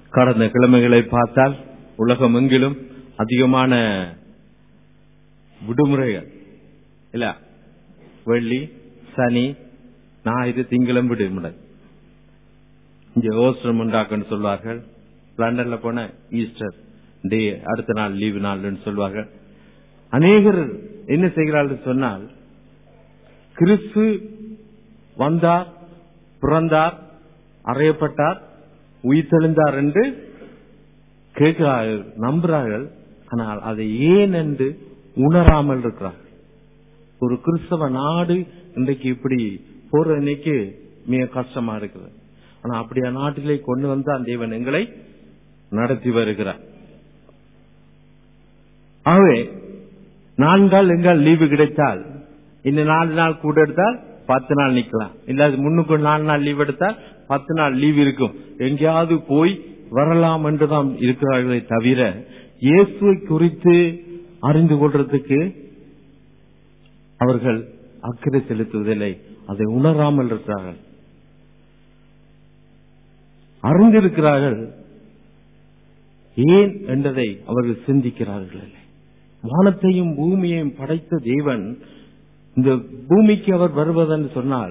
கடந்த கிழமைகளை பார்த்தால் உலகம் எங்கிலும் அதிகமான விடுமுறைகள் இல்ல வெள்ளி சனி ஞாயிறு திங்களம் விடுமுறை இங்க ஓஸ்டம் உண்டாக்குன்னு சொல்வார்கள் லண்டன்ல போன ஈஸ்டர் டே அடுத்த நாள் லீவு நாள்னு சொல்வார்கள் அநேகர் என்ன செய்கிறார்கள் சொன்னால் கிறிஸ்து வந்தார் பிறந்தார் அறையப்பட்டார் உயிர்த்தெழுந்தார் என்று கேட்கிறார்கள் நம்புகிறார்கள் ஆனால் அதை ஏன் என்று உணராமல் இருக்கிறார்கள் ஒரு கிறிஸ்தவ நாடு இன்றைக்கு இப்படி போற இன்னைக்கு மிக கஷ்டமா இருக்குது ஆனா அப்படியா நாட்டிலே கொண்டு வந்து அந்த தேவன் எங்களை நடத்தி வருகிறார் ஆகவே நான்கால் எங்கால் லீவு கிடைத்தால் இன்னும் நாலு நாள் கூட எடுத்தால் பத்து நாள் நிக்கலாம் இல்ல அது முன்னுக்கு நாலு நாள் லீவ் எடுத்தால் பத்து நாள் லீவ் இருக்கும் எங்கேயாவது போய் வரலாம் என்றுதான் இருக்கிறார்களே தவிர இயேசுவை குறித்து அறிந்து கொள்றதுக்கு அவர்கள் அக்கறை செலுத்துவதில்லை அதை உணராமல் இருக்கிறார்கள் அறிந்திருக்கிறார்கள் ஏன் என்றதை அவர்கள் சிந்திக்கிறார்கள் இல்லை வானத்தையும் பூமியையும் படைத்த தேவன் இந்த பூமிக்கு அவர் வருவதென்று சொன்னால்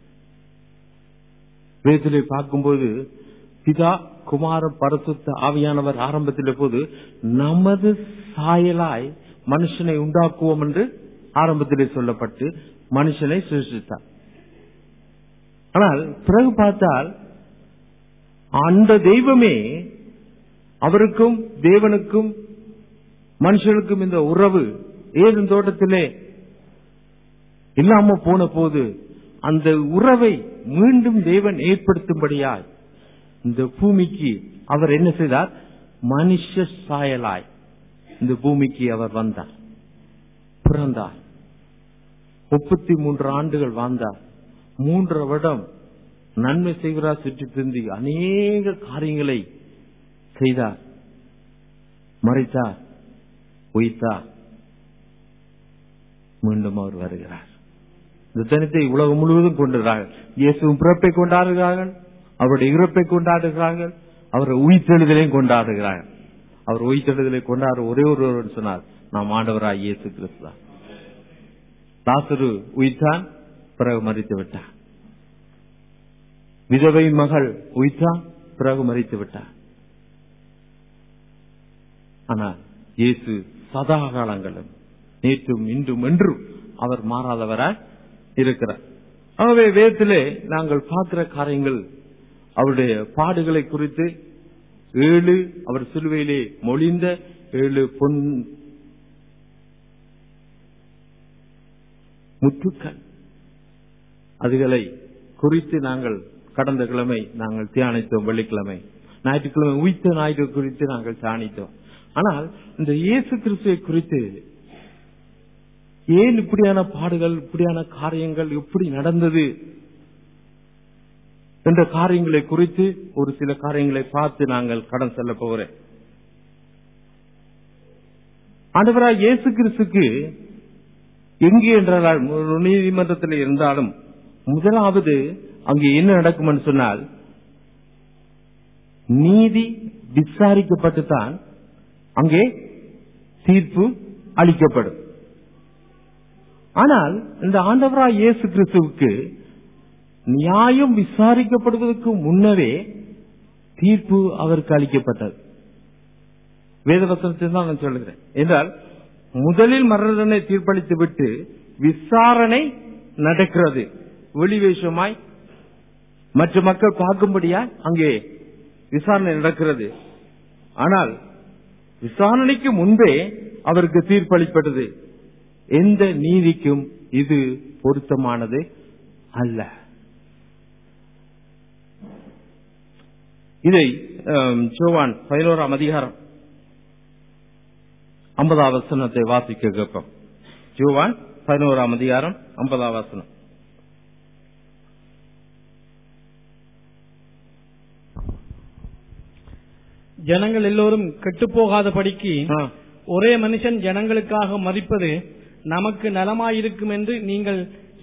வேதத்திலே பார்க்கும்போது பிதா குமார பரசுத்த ஆவியானவர் ஆரம்பத்தில் போது நமது சாயலாய் மனுஷனை உண்டாக்குவோம் என்று ஆரம்பத்திலே சொல்லப்பட்டு மனுஷனை சிருஷ்டித்தார் ஆனால் பிறகு பார்த்தால் அந்த தெய்வமே அவருக்கும் தேவனுக்கும் மனுஷனுக்கும் இந்த உறவு ஏதும் தோட்டத்திலே இல்லாம போன போது அந்த உறவை மீண்டும் தேவன் ஏற்படுத்தும்படியாய் இந்த பூமிக்கு அவர் என்ன செய்தார் மனுஷ சாயலாய் இந்த பூமிக்கு அவர் வந்தார் பிறந்தார் முப்பத்தி மூன்று ஆண்டுகள் வாழ்ந்தார் மூன்று வருடம் நன்மை செய்கிறார் சுற்றி திருந்தி அநேக காரியங்களை செய்தார் மறைத்தார் உயித்தார் மீண்டும் அவர் வருகிறார் இந்த தினத்தை உலகம் முழுவதும் கொண்டுகிறார்கள் இயேசுவும் பிறப்பை கொண்டாடுகிறார்கள் அவருடைய இறப்பை கொண்டாடுகிறார்கள் அவருடைய உயிர்த்தெழுதலையும் கொண்டாடுகிறார்கள் அவர் உயிர்த்தெழுதலை கொண்டாட ஒரே ஒருவர் சொன்னார் நாம் ஆண்டவராய் இயேசு கிறிஸ்து தான் லாசரு உயிர்த்தான் பிறகு மறித்து விட்டார் விதவை மகள் உயிர்த்தான் பிறகு மறித்து விட்டார் ஆனால் இயேசு சதா காலங்களும் நேற்றும் இன்றும் என்றும் அவர் மாறாதவராய் இருக்கிறார் ஆகவே வேதத்திலே நாங்கள் பார்க்கிற காரியங்கள் அவருடைய பாடுகளை குறித்து ஏழு அவர் சிலுவையிலே மொழிந்த ஏழு பொன் முத்துக்கள் அதுகளை குறித்து நாங்கள் கடந்த கிழமை நாங்கள் தியானித்தோம் வெள்ளிக்கிழமை ஞாயிற்றுக்கிழமை உயிர்த்த ஞாயிற்று குறித்து நாங்கள் தியானித்தோம் ஆனால் இந்த இயேசு கிறிஸ்துவை குறித்து ஏன் இப்படியான பாடுகள் இப்படியான காரியங்கள் எப்படி நடந்தது என்ற காரியங்களை குறித்து ஒரு சில காரியங்களை பார்த்து நாங்கள் கடன் செல்ல போகிறேன் ஆண்டவராய் இயேசு கிறிஸ்துக்கு எங்கே என்றால் நீதிமன்றத்தில் இருந்தாலும் முதலாவது அங்கே என்ன நடக்கும் சொன்னால் நீதி விசாரிக்கப்பட்டு தான் அங்கே தீர்ப்பு அளிக்கப்படும் ஆனால் இந்த ஆண்டவராய் இயேசு கிறிஸ்துவுக்கு நியாயம் விசாரிக்கப்படுவதற்கு முன்னரே தீர்ப்பு அவருக்கு அளிக்கப்பட்டது வேதவசனத்தில் தான் நான் சொல்லுகிறேன் என்றால் முதலில் மரணனை தீர்ப்பளித்து விட்டு விசாரணை நடக்கிறது வெளிவேஷமாய் மற்ற மக்கள் பார்க்கும்படியா அங்கே விசாரணை நடக்கிறது ஆனால் விசாரணைக்கு முன்பே அவருக்கு தீர்ப்பளிப்பட்டது எந்த நீதிக்கும் இது பொருத்தமானது அல்ல இதை சோவான் பதினோராம் அதிகாரம் ஐம்பதாம் வசனத்தை வாசிக்க கேட்போம் ஜோவான் பதினோராம் அதிகாரம் ஐம்பதாம் வசனம் ஜனங்கள் எல்லோரும் கெட்டுப்போகாதபடிக்கு ஆ, ஒரே மனுஷன் ஜனங்களுக்காக மறிப்பது நமக்கு நலமாயிருக்கும் என்று நீங்கள்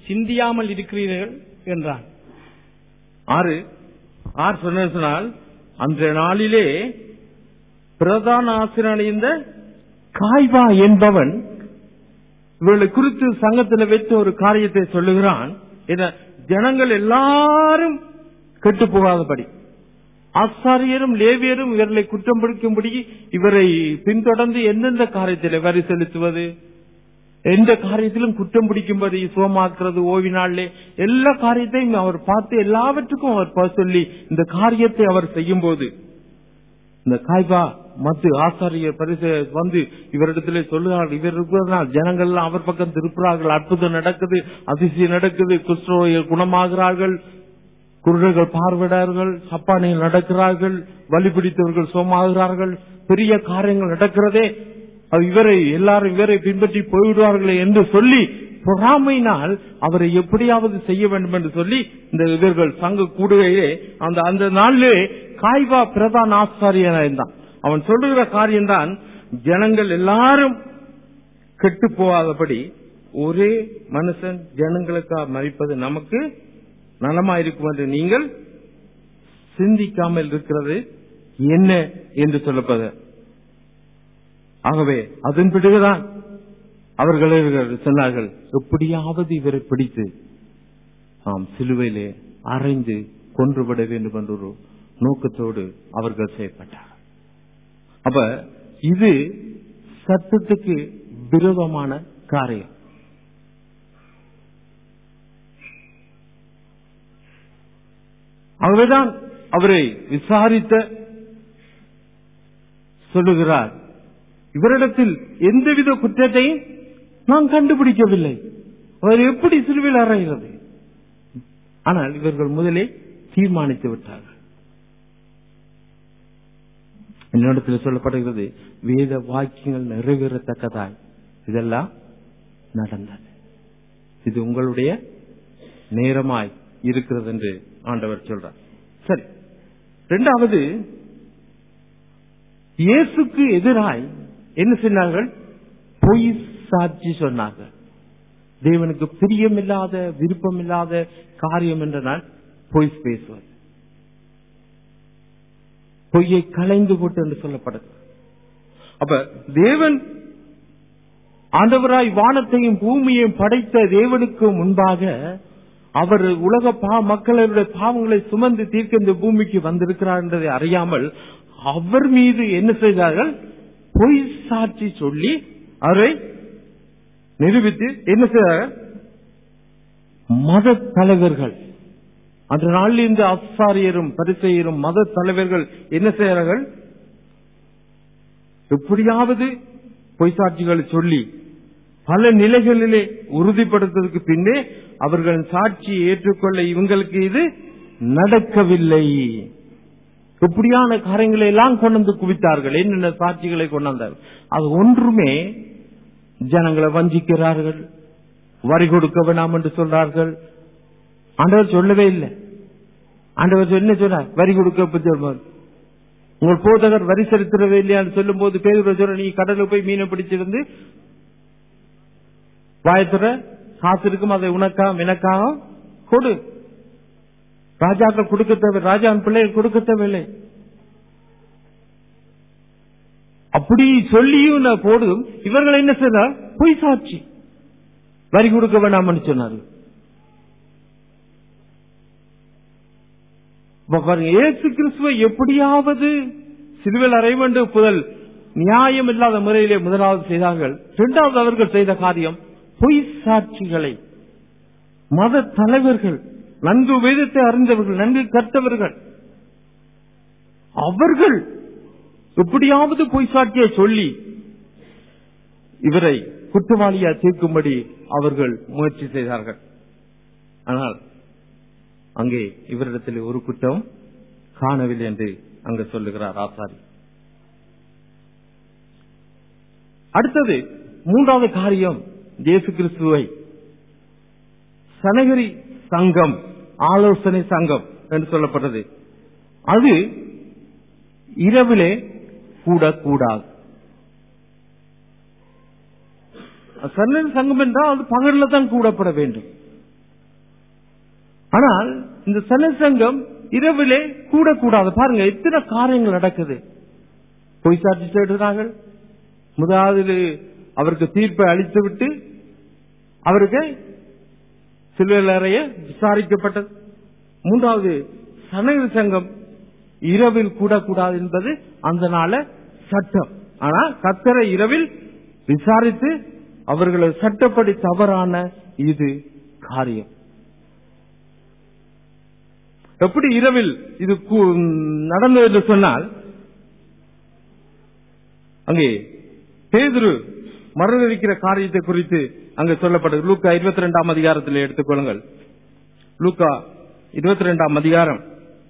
சிந்தியாமல் இருக்கிறீர்கள் என்றான் ஆறு ஆறு சொன்ன சொன்னால் அன்றைய நாளிலே பிரதான ஆசிரியர் இந்த காய்வா என்பவன் இவர்களை குறித்து சங்கத்தில் வைத்து ஒரு காரியத்தை சொல்லுகிறான் இத ஜனங்கள் எல்லாரும் கெட்டு போகாதபடி ஆசாரியரும் லேவியரும் இவர்களை குற்றம் பிடிக்கும்படி இவரை பின்தொடர்ந்து எந்தெந்த காரியத்தில் வரி செலுத்துவது எந்த காரியத்திலும் குற்றம் பிடிக்கும்படி சுகமாக்குறது ஓய்வு நாளிலே எல்லா காரியத்தையும் அவர் பார்த்து எல்லாவற்றுக்கும் அவர் ப- சொல்லி இந்த காரியத்தை அவர் செய்யும் போது இந்த காய்பா மத்து ஆசாரியர் பரிசு வந்து இவரிடத்திலே சொல்லுகிறார் இவர் இருக்கிறதுனால் ஜனங்கள் எல்லாம் அவர் பக்கம் திருப்புறார்கள் அற்புதம் நடக்குது அதிசயம் நடக்குது குஷ்ரோகிகள் குணமாகிறார்கள் குருடர்கள் பார்வையிடார்கள் சப்பானிகள் நடக்கிறார்கள் வலி பிடித்தவர்கள் சோமாகிறார்கள் பெரிய காரியங்கள் நடக்கிறதே அது இவரை எல்லாரும் இவரை பின்பற்றி போய்விடுவார்களே என்று சொல்லி பொறாமையினால் அவரை எப்படியாவது செய்ய வேண்டும் என்று சொல்லி இந்த இவர்கள் சங்க கூடுகையிலே அந்த அந்த நாளிலே காய்வா பிரதான ஆசாரியனா இருந்தான் அவன் சொல்லுகிற காரியம்தான் ஜனங்கள் எல்லாரும் கெட்டு போகாதபடி ஒரே மனுஷன் ஜனங்களுக்காக மறிப்பது நமக்கு நலமாயிருக்கும் என்று நீங்கள் சிந்திக்காமல் இருக்கிறது என்ன என்று சொல்லப்பது ஆகவே அதன் பிறகுதான் அவர்கள் சொன்னார்கள் எப்படியாவது இவரை பிடித்து ஆம் சிலுவையிலே அரைந்து கொன்றுவிட வேண்டும் என்ற ஒரு நோக்கத்தோடு அவர்கள் செய்யப்பட்டார் அப்ப இது சத்தத்துக்கு விரோதமான காரியம் ஆகவேதான் அவரை விசாரித்த சொல்லுகிறார் இவரிடத்தில் எந்தவித குற்றத்தையும் நான் கண்டுபிடிக்கவில்லை அவர் எப்படி சிறுவில் அறைகிறது ஆனால் இவர்கள் முதலே தீர்மானித்து விட்டார்கள் என்னிடத்தில் சொல்லப்படுகிறது வேத வாக்கியங்கள் நிறைவேறத்தக்கதாய் இதெல்லாம் நடந்தது இது உங்களுடைய நேரமாய் இருக்கிறது என்று ஆண்டவர் சொல்றார் சரி இரண்டாவது இயேசுக்கு எதிராய் என்ன சொன்னார்கள் பொய் சாட்சி சொன்னார்கள் தேவனுக்கு பிரியமில்லாத விருப்பமில்லாத காரியம் என்றனால் பொய் பேசுவது பொய்யை களைந்து போட்டு என்று சொல்லப்படுது அப்ப தேவன் ஆண்டவராய் வானத்தையும் பூமியையும் படைத்த தேவனுக்கு முன்பாக அவர் உலக பா மக்களுடைய பாவங்களை சுமந்து தீர்க்க இந்த பூமிக்கு வந்திருக்கிறார் என்பதை அறியாமல் அவர் மீது என்ன செய்தார்கள் பொய் சாட்சி சொல்லி அவரை நிரூபித்து என்ன செய்தார்கள் மத தலைவர்கள் அந்த நாளில் இந்த அசாரியரும் பரிசெயரும் மத தலைவர்கள் என்ன செய்கிறார்கள் எப்படியாவது பொய் சாட்சிகளை சொல்லி பல நிலைகளிலே உறுதிப்படுத்ததுக்கு பின்னே அவர்கள் சாட்சியை ஏற்றுக்கொள்ள இவங்களுக்கு இது நடக்கவில்லை எப்படியான காரியங்களை எல்லாம் கொண்டு வந்து குவித்தார்கள் என்னென்ன சாட்சிகளை கொண்டு வந்தார்கள் அது ஒன்றுமே ஜனங்களை வஞ்சிக்கிறார்கள் வரி கொடுக்க வேணாம் என்று சொல்றார்கள் ஆண்டவர் சொல்லவே இல்லை ஆண்டவர் என்ன சொன்னார் வரி கொடுக்க பத்தி சொல்வார். உங்கள் போதகர் வரி செலுத்துறவே இல்லையான்னு சொல்லும் போது பேர் சொல்ற நீ கடலுக்கு போய் மீனை பிடிச்சிருந்து வாயத்துற காசு இருக்கும் அதை உனக்காக எனக்காக கொடு ராஜாக்கள் கொடுக்க தேவை ராஜாவின் பிள்ளைகள் கொடுக்க தேவையில்லை அப்படி சொல்லியும் நான் போடும் இவர்கள் என்ன செய்தார் பொய் சாட்சி வரி கொடுக்க வேண்டாம்னு சொன்னார்கள் இப்ப பாருங்க இயேசு கிறிஸ்துவை எப்படியாவது சிலுவையில் அறைய வேண்டும் புதல் நியாயம் இல்லாத முறையிலே முதலாவது செய்தார்கள் இரண்டாவது அவர்கள் செய்த காரியம் பொய் சாட்சிகளை மத தலைவர்கள் நன்கு வேதத்தை அறிந்தவர்கள் நன்கு கற்றவர்கள் அவர்கள் எப்படியாவது பொய் சாட்சியை சொல்லி இவரை குற்றவாளியா தீர்க்கும்படி அவர்கள் முயற்சி செய்தார்கள் ஆனால் அங்கே இவரிடத்தில் ஒரு குற்றம் காணவில்லை என்று அங்கு சொல்லுகிறார் ஆசாரி அடுத்தது மூன்றாவது காரியம் இயேசு கிறிஸ்துவை சனகரி சங்கம் ஆலோசனை சங்கம் என்று சொல்லப்பட்டது அது இரவிலே கூடக்கூடாது சனகரி சங்கம் என்றால் அது பகலில் தான் கூடப்பட வேண்டும் ஆனால் இந்த சன சங்கம் இரவிலே கூடக்கூடாது பாருங்க எத்தனை காரியங்கள் நடக்குது பொய் சாட்சி தேடுகிறார்கள் முதலாவது அவருக்கு தீர்ப்பை அளித்து விட்டு அவருக்கு சிலுவையில் அறைய விசாரிக்கப்பட்டது மூன்றாவது சனகர் சங்கம் இரவில் கூடக்கூடாது என்பது அந்த நாள சட்டம் ஆனா கத்தரை இரவில் விசாரித்து அவர்களது சட்டப்படி தவறான இது காரியம் எப்படி இரவில் இது கூ- நடந்தது என்று சொன்னால் அங்கே பேதுரு மறுதளிக்கிற காரியத்தை குறித்து அங்கு சொல்லப்பட்டது லூக்கா இருபத்தி ரெண்டாம் அதிகாரத்தில் எடுத்துக்கொள்ளுங்கள் லூக்கா இருபத்தி ரெண்டாம் அதிகாரம்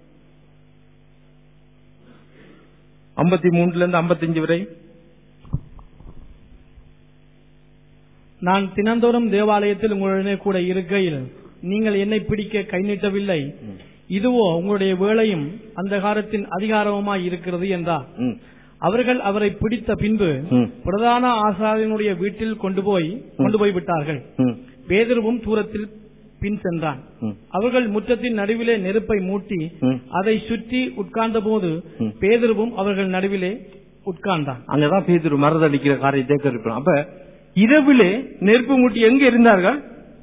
ஐம்பத்தி மூன்றுல இருந்து ஐம்பத்தஞ்சு வரை நான் தினந்தோறும் தேவாலயத்தில் உங்களுடனே கூட இருக்கையில் நீங்கள் என்னை பிடிக்க கை நீட்டவில்லை இதுவோ உங்களுடைய வேலையும் அந்தகாரத்தின் அதிகாரமுமாய் இருக்கிறது என்றார் ம், அவர்கள் அவரை பிடித்த பின்பு ம், பிரதான ஆசாரியனுடைய வீட்டில் கொண்டு போய் கொண்டு போய் விட்டார்கள் ம், பேதுருவும் தூரத்தில் பின் சென்றான் ம், அவர்கள் முற்றத்தின் நடுவிலே நெருப்பை மூட்டி ம். அதை சுற்றி உட்கார்ந்த போது ம். பேதுருவும் அவர்கள் நடுவிலே உட்கார்ந்தான் அங்கதான் பேதுரு மறுதளிக்கிற காரியத்தை கேட்கிறோம் அப்ப இரவிலே நெருப்பு மூட்டி எங்க இருந்தார்கள்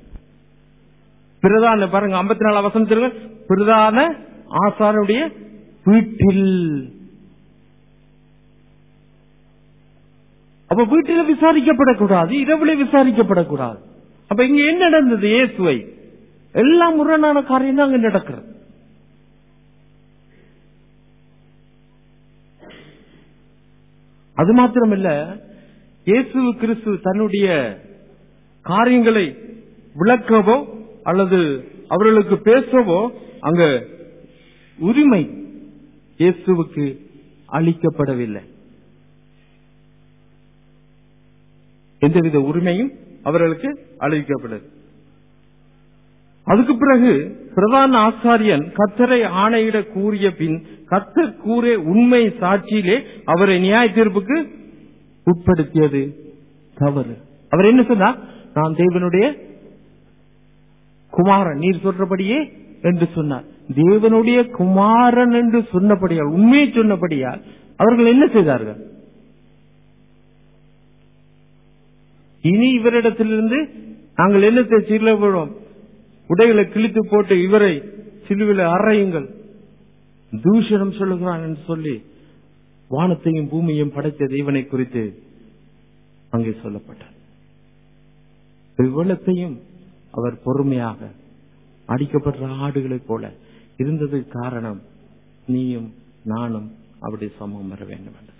பிரதான பாருங்க ஐம்பத்தி நாலு வசனத்திற்கு பிரதான ஆசாரனுடைய வீட்டில் அப்ப வீட்டில் விசாரிக்கப்படக்கூடாது இரவிலே விசாரிக்கப்படக்கூடாது அப்ப இங்க என்ன நடந்தது இயேசுவை எல்லாம் முரணான காரியம் தான் அங்க நடக்கிறது அது மாத்திரமல்ல இயேசு கிறிஸ்து தன்னுடைய காரியங்களை விளக்கவோ அல்லது அவர்களுக்கு பேசவோ அங்க உரிமை இயேசுவுக்கு அளிக்கப்படவில்லை எந்தவித உரிமையும் அவர்களுக்கு அளிக்கப்படவில்லை அதுக்கு பிறகு பிரதான ஆசாரியன் கத்தரை ஆணையிட கூறிய பின் கத்தர் கூறிய உண்மை சாட்சியிலே அவரை நியாய தீர்ப்புக்கு உட்படுத்தியது தவறு அவர் என்ன சொன்னார் நான் தேவனுடைய குமாரன் நீர் சொல்றபடியே என்று சொன்னார் தேவனுடைய குமாரன் என்று சொன்னபடியால் உண்மையை சொன்னபடியால் அவர்கள் என்ன செய்தார்கள் இனி இவரிடத்திலிருந்து நாங்கள் என்னத்தை சிலுவோம் உடைகளை கிழித்து போட்டு இவரை சிலுவில அறையுங்கள் தூஷணம் சொல்லுகிறான் என்று சொல்லி வானத்தையும் பூமியையும் படைத்த தேவனை குறித்து அங்கே சொல்லப்பட்டார் இவ்வளத்தையும் அவர் பொறுமையாக அடிக்கப்பட்ட ஆடுகளைப் போல இருந்ததுக்கு காரணம் நீயும் நானும் அப்படி சமம் வர வேண்டும் என்றது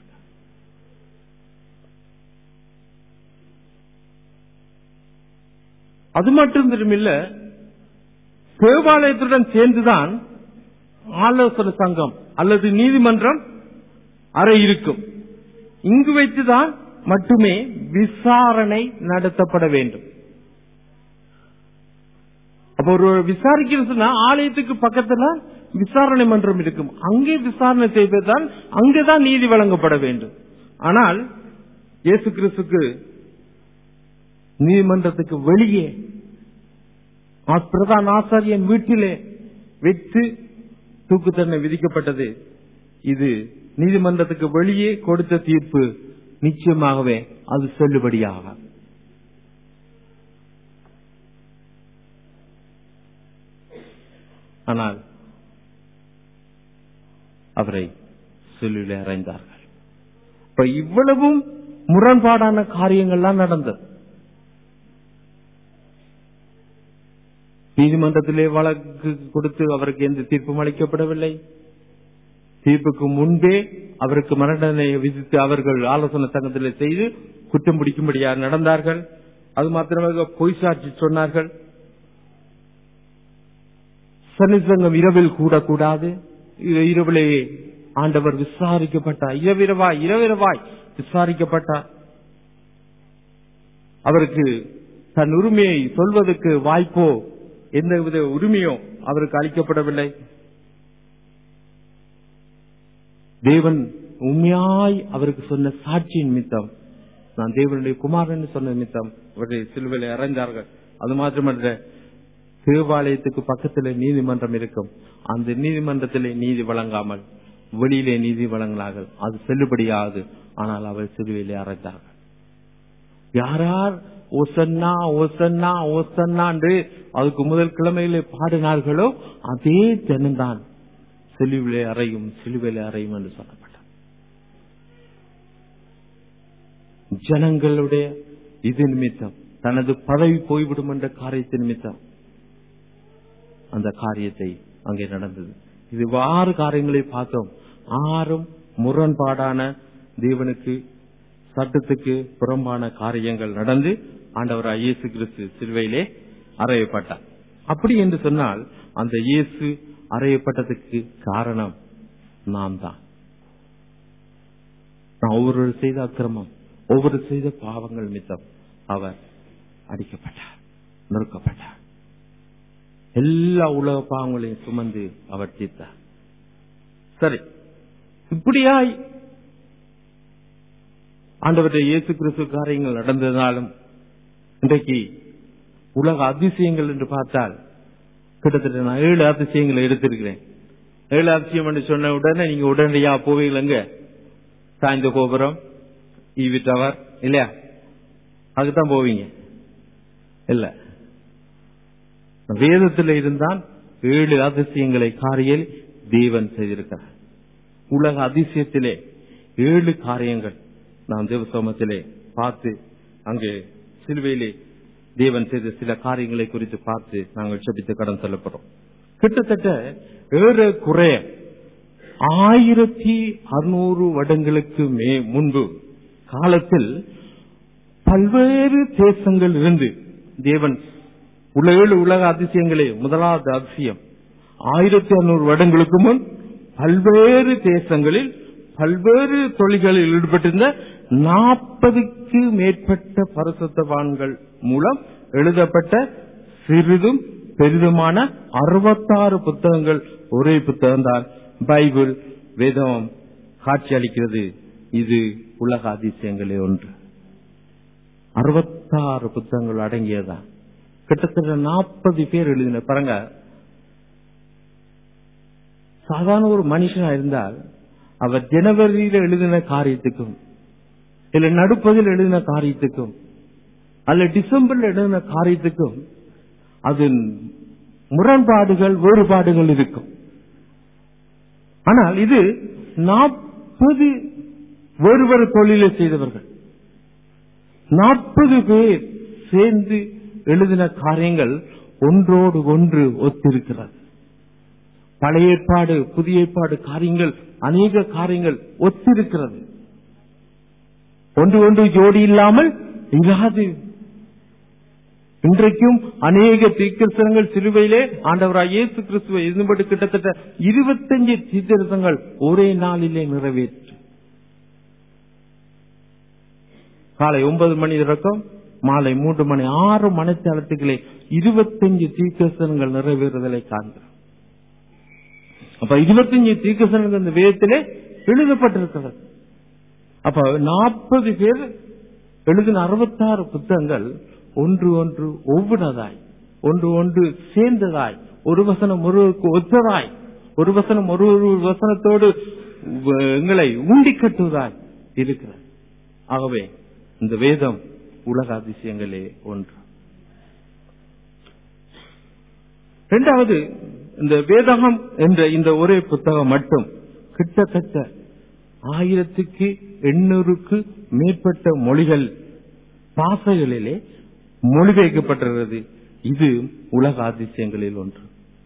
அது மட்டும் திரும்பில்ல தேவாலயத்துடன் சேர்ந்துதான் ஆலோசனை சங்கம் அல்லது நீதிமன்றம் அறை இருக்கும் இங்கு வைத்துதான் மட்டுமே விசாரணை நடத்தப்பட வேண்டும் அப்ப ஒரு விசாரிக்கிறதுனா ஆலயத்துக்கு பக்கத்துல விசாரணை மன்றம் இருக்கும் அங்கே விசாரணை செய்வதுதான் அங்கேதான் நீதி வழங்கப்பட வேண்டும் ஆனால் இயேசு கிறிஸ்துக்கு நீதிமன்றத்துக்கு வெளியே ஆ- பிரதான ஆசாரியன் வீட்டிலே வைத்து தூக்கு தண்டனை விதிக்கப்பட்டது இது நீதிமன்றத்துக்கு வெளியே கொடுத்த தீர்ப்பு நிச்சயமாகவே அது செல்லுபடியாகும் ஆனால் அவரை சிலுவிலே அறைந்தார்கள் இப்ப இவ்வளவும் முரண்பாடான காரியங்கள்லாம் நடந்தது நீதிமன்றத்திலே வழக்கு கொடுத்து அவருக்கு எந்த தீர்ப்பும் அளிக்கப்படவில்லை தீர்ப்புக்கு முன்பே அவருக்கு மரண தண்டனை விதித்து அவர்கள் ஆலோசனை சங்கத்திலே செய்து குற்றம் பிடிக்கும்படியாக நடந்தார்கள் அது மாத்திரமாக பொய் சாட்சி சொன்னார்கள் சனி சங்கம் இரவில் கூடக்கூடாது இ- இரவிலே ஆண்டவர் விசாரிக்கப்பட்டார் இரவிரவாய் இரவிரவாய் விசாரிக்கப்பட்டார் அவருக்கு தன் உரிமையை சொல்வதற்கு வாய்ப்போ எந்தவித உரிமையோ அவருக்கு அளிக்கப்படவில்லை தேவன் உண்மையாய் அவருக்கு சொன்ன சாட்சியின் நிமித்தம் நான் தேவனுடைய குமாரன் சொன்ன நிமித்தம் அவரை சிலுவையில் அறைந்தார்கள் அது மாத்திரமல்ல தேவாலயத்துக்கு பக்கத்துல நீதிமன்றம் இருக்கும் அந்த நீதிமன்றத்திலே நீதி வழங்காமல் வெளியிலே நீதி வழங்கினார்கள் அது செல்லுபடியாகுது ஆனால் அவர் சிலுவையிலே அறைந்தார்கள் யாரார் ஓசன்னா ஓசன்னா ஓசன்னா என்று அதுக்கு முதல் கிழமையிலே பாடினார்களோ அதே ஜனம்தான் சிலுவிலே அறையும் சிலுவையிலே அறையும் என்று சொல்லப்பட்டார் ஜனங்களுடைய இது நிமித்தம் தனது பதவி போய்விடும் என்ற காரியத்தின் நிமித்தம் அந்த காரியத்தை அங்கே நடந்தது இது ஆறு காரியங்களை பார்த்தோம் ஆறும் முரண்பாடான தேவனுக்கு சட்டத்துக்கு புறம்பான காரியங்கள் நடந்து ஆண்டவர் இயேசு கிறிஸ்து சிலுவையிலே அறையப்பட்டார் அப்படி என்று சொன்னால் அந்த இயேசு அறையப்பட்டதுக்கு காரணம் நாம் தான் நான் ஒவ்வொரு செய்த அக்கிரமம் ஒவ்வொரு செய்த பாவங்கள் மித்தம் அவர் அடிக்கப்பட்டார் நொறுக்கப்பட்டார் எல்லா உலக பாவங்களையும் சுமந்து அவர் தீர்த்தார் சரி இப்படியாய் ஆண்டவருடைய இயேசு கிறிஸ்து காரியங்கள் நடந்ததாலும் இன்றைக்கு உலக அதிசயங்கள் என்று பார்த்தால் கிட்டத்தட்ட நான் ஏழு அதிசயங்களை எடுத்திருக்கிறேன் ஏழு அதிசயம் என்று சொன்ன உடனே நீங்க உடனடியா போவீங்களங்க சாய்ந்த கோபுரம் ஈவி டவர் இல்லையா அதுக்குதான் போவீங்க இல்ல வேதத்தில் இருந்தால் ஏழு அதிசயங்களை காரியில் தேவன் செய்திருக்கிறார் உலக அதிசயத்திலே ஏழு காரியங்கள் நாம் தேவசோமத்திலே பார்த்து அங்கே சிலுவையிலே தேவன் செய்த சில காரியங்களை குறித்து பார்த்து நாங்கள் செபித்து கடன் செல்லப்படுறோம் கிட்டத்தட்ட ஏற குறைய ஆயிரத்தி அறுநூறு வருடங்களுக்கு மே முன்பு காலத்தில் பல்வேறு தேசங்கள் இருந்து தேவன் உள்ள ஏழு உலக அதிசயங்களே முதலாவது அதிசயம் ஆயிரத்தி அறுநூறு வருடங்களுக்கு முன் பல்வேறு தேசங்களில் பல்வேறு தொழில்களில் ஈடுபட்டிருந்த நாற்பதுக்கு மேற்பட்ட பரிசுத்தவான்கள் மூலம் எழுதப்பட்ட சிறிதும் பெரிதுமான அறுபத்தாறு புத்தகங்கள் ஒரே புத்தகம்தான் பைபிள் வேதம் காட்சி அளிக்கிறது இது உலக அதிசயங்களே ஒன்று அறுபத்தாறு புத்தகங்கள் அடங்கியதா கிட்டத்தட்ட நாற்பது பேர் எழுதின பாருங்க சாதாரண ஒரு மனுஷனா இருந்தால் அவர் ஜனவரியில எழுதின காரியத்துக்கும் இல்ல நடுப்பதில் எழுதின காரியத்துக்கும் அல்ல டிசம்பர்ல எழுதின காரியத்துக்கும் அது முரண்பாடுகள் வேறுபாடுகள் இருக்கும் ஆனால் இது நாற்பது வேறு வேறு தொழிலை செய்தவர்கள் நாற்பது பேர் சேர்ந்து எழுதின காரியங்கள் ஒன்றோடு ஒன்று ஒத்திருக்கிறது பழைய ஏற்பாடு புதிய ஏற்பாடு காரியங்கள் அநேக காரியங்கள் ஒத்திருக்கிறது ஒன்று ஒன்று ஜோடி இல்லாமல் இராது இன்றைக்கும் அநேக தீர்க்கரசனங்கள் சிலுவையிலே ஆண்டவராய் இயேசு கிறிஸ்துவை இருந்தபடி கிட்டத்தட்ட இருபத்தஞ்சு தீர்க்கரசங்கள் ஒரே நாளிலே நிறைவேற்று காலை ஒன்பது மணி தொடக்கம் மாலை மூன்று மணி ஆறு மணித்தளத்துக்களே இருபத்தஞ்சு தீர்க்கசனங்கள் நிறைவேறுதலை காண்கிறோம் அப்ப இருபத்தஞ்சு தீர்க்கசனங்கள் இந்த வேதத்திலே எழுதப்பட்டிருக்கிறது அப்ப நாற்பது பேர் எழுதின அறுபத்தாறு புத்தகங்கள் ஒன்று ஒன்று ஒவ்வொன்றதாய் ஒன்று ஒன்று சேர்ந்ததாய் ஒரு வசனம் ஒருவருக்கு ஒத்ததாய் ஒரு வசனம் ஒரு ஒரு வசனத்தோடு எங்களை ஊண்டி கட்டுவதாய் இருக்கிறது ஆகவே இந்த வேதம் உலக அதிசயங்களே ஒன்று இரண்டாவது இந்த வேதகம் என்ற இந்த ஒரே புத்தகம் மட்டும் கிட்டத்தட்ட ஆயிரத்துக்கு எண்ணூறுக்கு மேற்பட்ட மொழிகள் பாசைகளிலே மொழிபெயர்க்கப்பட்டிருக்கிறது இது உலக அதிசயங்களில் ஒன்று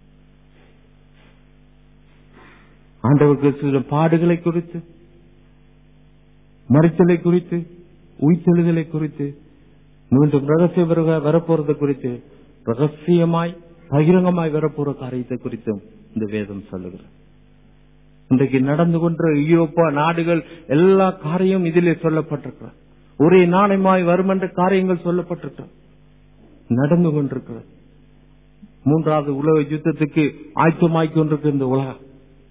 ஆண்டவருக்கு சில பாடுகளை குறித்து மறித்தலை குறித்து உயிர்த்தெழுதலை குறித்து மீண்டும் ரகசிய வரப்போறது குறித்து ரகசியமாய் பகிரங்கமாய் வரப்போற காரியத்தை குறித்தும் இந்த வேதம் சொல்லுகிறது இன்றைக்கு நடந்து கொண்ட ஐரோப்பா நாடுகள் எல்லா காரியம் இதிலே சொல்லப்பட்டிருக்கிறது ஒரே நாணயமாய் வரும் என்ற காரியங்கள் சொல்லப்பட்டிருக்கிறது நடந்து கொண்டிருக்கிறது மூன்றாவது உலக யுத்தத்துக்கு ஆயத்தமாய் கொண்டிருக்கிற இந்த உலகம்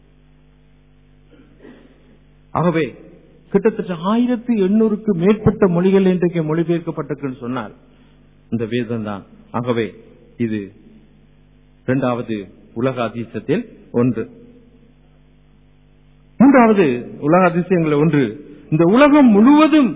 ஆகவே கிட்டத்தட்ட ஆயிரத்தி எண்ணூறுக்கு மேற்பட்ட மொழிகள் இன்றைக்கு மொழிபெயர்க்கப்பட்டிருக்குன்னு சொன்னால் இந்த வேதம் தான் ஆகவே இது இரண்டாவது உலக அதிசயத்தில் ஒன்று மூன்றாவது உலக அதிசயங்கள் ஒன்று இந்த உலகம் முழுவதும்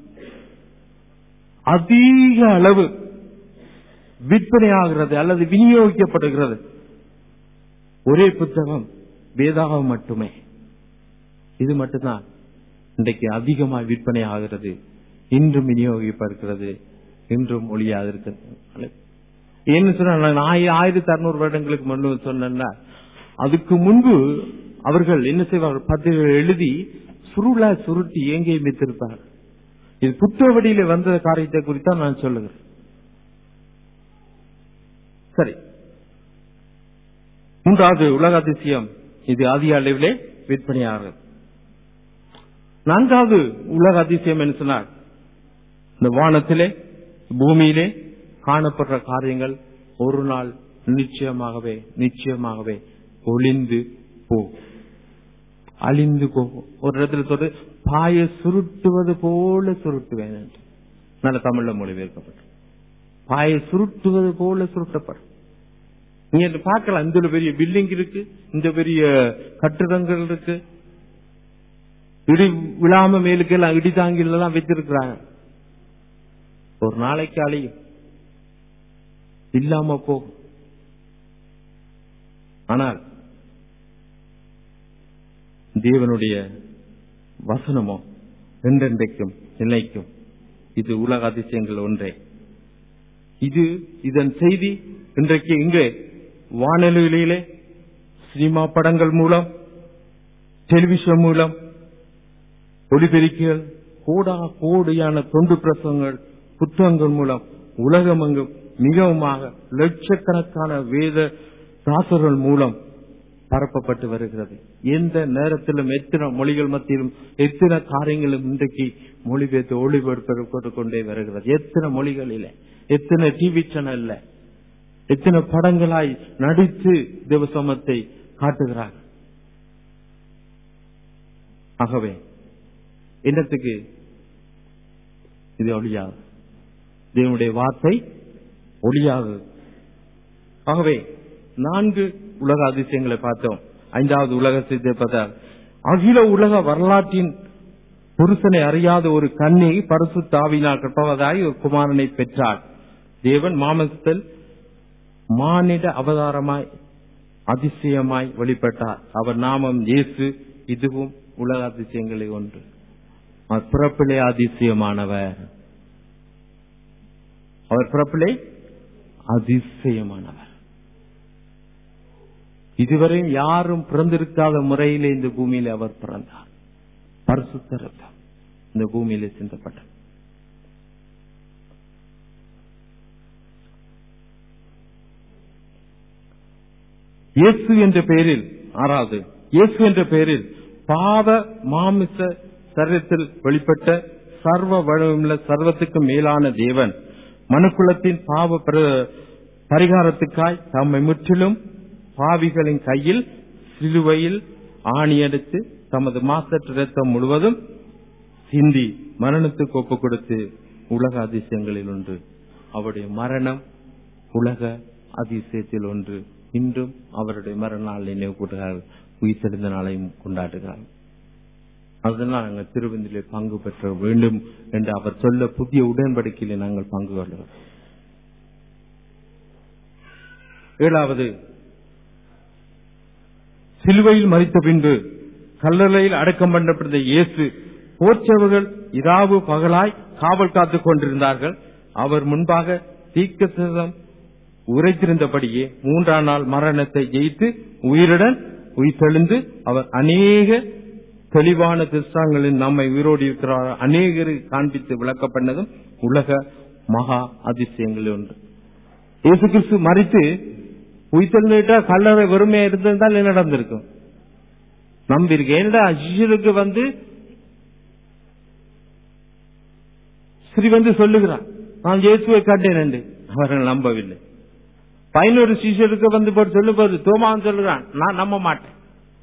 அதிக அளவு விற்பனையாகிறது அல்லது விநியோகிக்கப்படுகிறது ஒரே புத்தகம் வேதாகம் மட்டுமே இது மட்டும்தான் இன்றைக்கு அதிகமாக விற்பனை ஆகிறது இன்றும் விநியோகிக்கப்படுகிறது இன்றும் ஒளியாக இருக்கிறது ஏன்னு சொன்னா நான் ஆயி- ஆயிரத்தி அறுநூறு வருடங்களுக்கு முன்பு சொன்னேன்னா அதுக்கு முன்பு அவர்கள் என்ன செய்வார்கள் பத்திரிகை எழுதி சுருளா சுருட்டி எங்கேயும் வைத்திருப்பார்கள் இது புத்தகவடியில வந்த காரியத்தை குறித்தான் நான் சொல்லுகிறேன் சரி மூன்றாவது உலக அதிசயம் இது அதிக அளவிலே விற்பனையாகிறது நான்காவது உலக அதிசயம் என்ன சொன்னார் இந்த வானத்திலே பூமியிலே காணப்படுற காரியங்கள் ஒரு நாள் நிச்சயமாகவே நிச்சயமாகவே ஒளிந்து போகும் அழிந்து போகும் ஒரு இடத்துல சொல்ற பாய சுருட்டுவது போல சுருட்டுவேன் என்று நல்ல தமிழ்ல மொழிபெயர்க்கப்பட்டு பாயை சுருட்டுவது போல சுருட்டப்படும் நீங்க இதை பார்க்கலாம் இந்த பெரிய பில்டிங் இருக்கு இந்த பெரிய கட்டிடங்கள் இருக்கு இடி விழாம மேலுக்கு எல்லாம் இடிதாங்கில எல்லாம் வச்சிருக்கிறாங்க ஒரு நாளைக்கு அழியும் இல்லாம போகும் ஆனால் தேவனுடைய வசனமோ என்றென்றைக்கும் நிலைக்கும் இது உலக அதிசயங்கள் ஒன்றே இது இதன் செய்தி இன்றைக்கு இங்கே வானொலியிலே சினிமா படங்கள் மூலம் டெலிவிஷன் மூலம் ஒளிபெருக்கிகள் கோடா கோடியான தொண்டு பிரசங்கள் புத்தகங்கள் மூலம் உலகமெங்கும் மிகவுமாக லட்சக்கணக்கான வேத தாசர்கள் மூலம் பரப்பப்பட்டு வருகிறது எந்த நேரத்திலும் எத்தனை மொழிகள் மத்தியிலும் எத்தனை காரியங்களும் இன்றைக்கு மொழிபெயர்த்து ஒளிபெயர்ப்பு கொண்டே வருகிறது எத்தனை மொழிகளில எத்தனை டிவி சேனல்ல எத்தனை படங்களாய் நடித்து தேவசமத்தை காட்டுகிறார்கள் ஆகவே என்னத்துக்கு இது ஒளியாது தேவனுடைய வார்த்தை ஒளியாது ஆகவே நான்கு உலக அதிசயங்களை பார்த்தோம் ஐந்தாவது உலக அதிசயத்தை பார்த்தால் அகில உலக வரலாற்றின் புருஷனை அறியாத ஒரு கண்ணி பரிசு தாவினால் கற்பவதாய் ஒரு குமாரனை பெற்றார் தேவன் மாமசத்தில் மானிட அவதாரமாய் அதிசயமாய் வெளிப்பட்டார் அவர் நாமம் இயேசு இதுவும் உலக அதிசயங்களில் ஒன்று அவர் பிறப்பிலே அதிசயமானவர் அவர் பிறப்பிலே அதிசயமானவர் இதுவரையும் யாரும் பிறந்திருக்காத முறையிலே இந்த பூமியிலே அவர் பிறந்தார் பரிசுத்த ரத்தம் இந்த பூமியிலே சிந்தப்பட்டார் இயேசு என்ற பெயரில் ஆறாவது இயேசு என்ற பெயரில் பாவ மாமிச சரீரத்தில் வெளிப்பட்ட சர்வ வளமுள்ள சர்வத்துக்கு மேலான தேவன் மனுக்குலத்தின் பாவ பரி- பரிகாரத்துக்காய் தம்மை முற்றிலும் பாவிகளின் கையில் சிலுவையில் ஆணியடித்து தமது மாசற்ற ரத்தம் முழுவதும் சிந்தி மரணத்துக்கு ஒப்பு கொடுத்து உலக அதிசயங்களில் ஒன்று அவருடைய மரணம் உலக அதிசயத்தில் ஒன்று இன்றும் அவருடைய மரண நாள் நினைவு கூட்டுகிறார்கள் உயிர்த்தெழுந்த நாளையும் கொண்டாடுகிறார்கள் அதனால் நாங்கள் திருவந்திலே பங்கு பெற்ற வேண்டும் என்று அவர் சொல்ல புதிய உடன்படிக்கையிலே நாங்கள் பங்கு கொள்கிறோம் ஏழாவது சிலுவையில் மறித்த பின்பு கல்லறையில் அடக்கம் பண்ணப்பட்ட இயேசு போர்ச்சவர்கள் இராவு பகலாய் காவல் காத்துக் கொண்டிருந்தார்கள் அவர் முன்பாக தீர்க்கதரிசனம் உரைத்திருந்தபடியே மூன்றாம் நாள் மரணத்தை ஜெயித்து உயிருடன் உயிர்த்தெழுந்து அவர் அநேக தெளிவான திருஷ்டாங்களில் நம்மை உயிரோடு இருக்கிறார் அநேகருக்கு காண்பித்து விளக்கப்பட்டதும் உலக மகா அதிசயங்களில் ஒன்று இயேசு கிறிஸ்து மறித்து உயிர்த்தெழுந்துட்டா கல்லறை வெறுமையா இருந்திருந்தால் என்ன நடந்திருக்கும் நம்பியிருக்கேன் என்னடா சிஷியருக்கு வந்து ஸ்ரீ வந்து சொல்லுகிறான் நான் இயேசுவை கண்டேன் என்று அவர்கள் நம்பவில்லை பதினோரு சிஷியருக்கு வந்து போட்டு சொல்லு போது தோமான் சொல்லுகிறான் நான் நம்ப மாட்டேன்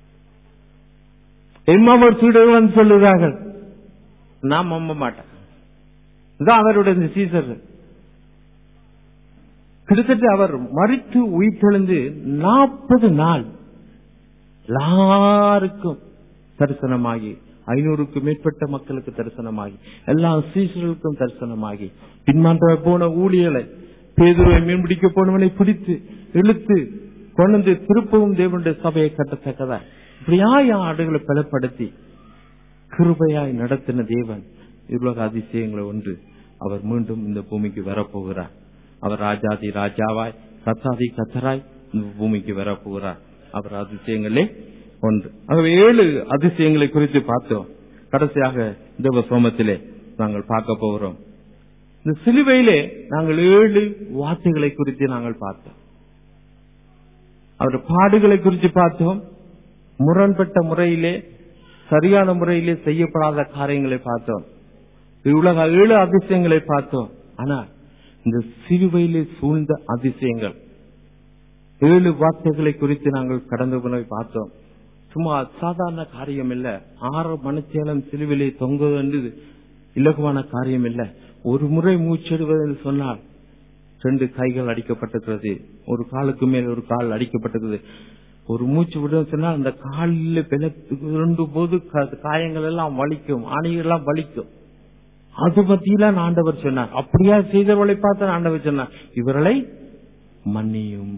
எம்மாவர் சீடர்கள் வந்து சொல்லுகிறார்கள் நான் நம்ப மாட்டேன் இதான் அவருடைய இந்த சீசர்கள் கிட்டத்தட்ட அவர் மறித்து உயிர்த்தெழுந்து நாற்பது நாள் எல்லாருக்கும் தரிசனமாகி ஐநூறுக்கும் மேற்பட்ட மக்களுக்கு தரிசனமாகி எல்லா சீசர்களுக்கும் தரிசனமாகி பின்மான்ற போன ஊழியலை பேதுருவை மீன்பிடிக்க போனவனை பிடித்து இழுத்து கொண்டு திருப்பவும் தேவனுடைய சபையை கட்டத்தக்கதா இப்படியாய் ஆடுகளை பலப்படுத்தி கிருபையாய் நடத்தின தேவன் இவ்வளவு அதிசயங்களை ஒன்று அவர் மீண்டும் இந்த பூமிக்கு வரப்போகிறார் அவர் ராஜாதி ராஜாவாய் கத்தாதி கத்தராய் இந்த பூமிக்கு வரப்போகிறார் அவர் அதிசயங்களே ஒன்று ஆகவே ஏழு அதிசயங்களை குறித்து பார்த்தோம் கடைசியாக தேவ சோமத்திலே நாங்கள் பார்க்க போகிறோம் இந்த சிலுவையிலே நாங்கள் ஏழு வார்த்தைகளை குறித்து நாங்கள் பார்த்தோம் அவர் பாடுகளை குறித்து பார்த்தோம் முரண்பட்ட முறையிலே சரியான முறையிலே செய்யப்படாத காரியங்களை பார்த்தோம் உலக ஏழு அதிசயங்களை பார்த்தோம் ஆனா இந்த சிலுவையிலே சூழ்ந்த அதிசயங்கள் ஏழு வார்த்தைகளை குறித்து நாங்கள் கடந்து போய் பார்த்தோம் சும்மா சாதாரண காரியம் இல்ல ஆறு மணிச்சேலம் சிலுவிலே தொங்குவது என்று இலகுவான காரியம் இல்ல ஒரு முறை மூச்செடுவது என்று சொன்னால் ரெண்டு கைகள் அடிக்கப்பட்டிருக்கிறது ஒரு காலுக்கு மேல் ஒரு கால் அடிக்கப்பட்டிருக்கிறது ஒரு மூச்சு விட சொன்னால் அந்த காலில் பிளந்து போது காயங்கள் எல்லாம் வலிக்கும் ஆணிகள் எல்லாம் வலிக்கும் அது பத்தியில ஆண்டவர் சொன்னார் அப்படியா செய்தவர்களை பார்த்து ஆண்டவர் சொன்னார் இவர்களை மன்னியும்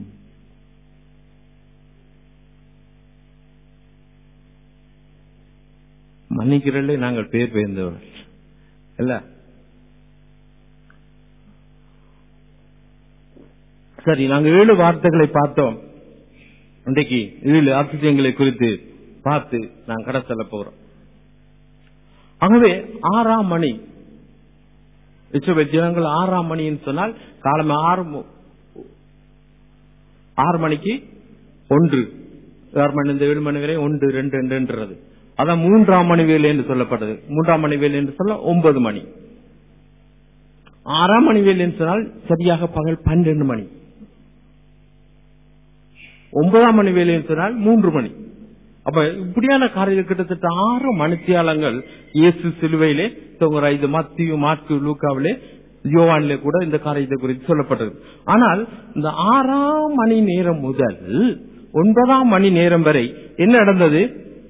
மன்னிக்கிறதிலே நாங்கள் பேர் பெயர்ந்தவர்கள் இல்ல சரி நாங்கள் ஏழு வார்த்தைகளை பார்த்தோம் இன்றைக்கு ஏழு அதிசயங்களை குறித்து பார்த்து நான் கடை செல்ல போகிறோம் ஆகவே ஆறாம் மணி இஸ்ரவேல் ஜனங்கள் ஆறாம் மணின்னு சொன்னால் காலம் ஆறு ஆறு மணிக்கு ஒன்று ஆறு மணி இந்த ஏழு மணி வரை ஒன்று ரெண்டு ரெண்டுன்றது அதான் மூன்றாம் மணி வேலை என்று சொல்லப்பட்டது மூன்றாம் மணி வேலை என்று சொல்ல ஒன்பது மணி ஆறாம் மணி வேலை என்று சொன்னால் சரியாக பகல் பன்னிரண்டு மணி ஒன்பதாம் மணி வேலை என்று சொன்னால் மூன்று மணி அப்ப இப்படியான காரியங்கள் கிட்டத்தட்ட ஆறு மணித்தியாலங்கள் இயேசு சிலுவையிலே தொங்குற இது மத்திய மாற்கு லூக்காவிலே யோவானிலே கூட இந்த காரியத்தை குறித்து சொல்லப்பட்டது ஆனால் இந்த ஆறாம் மணி நேரம் முதல் ஒன்பதாம் மணி நேரம் வரை என்ன நடந்தது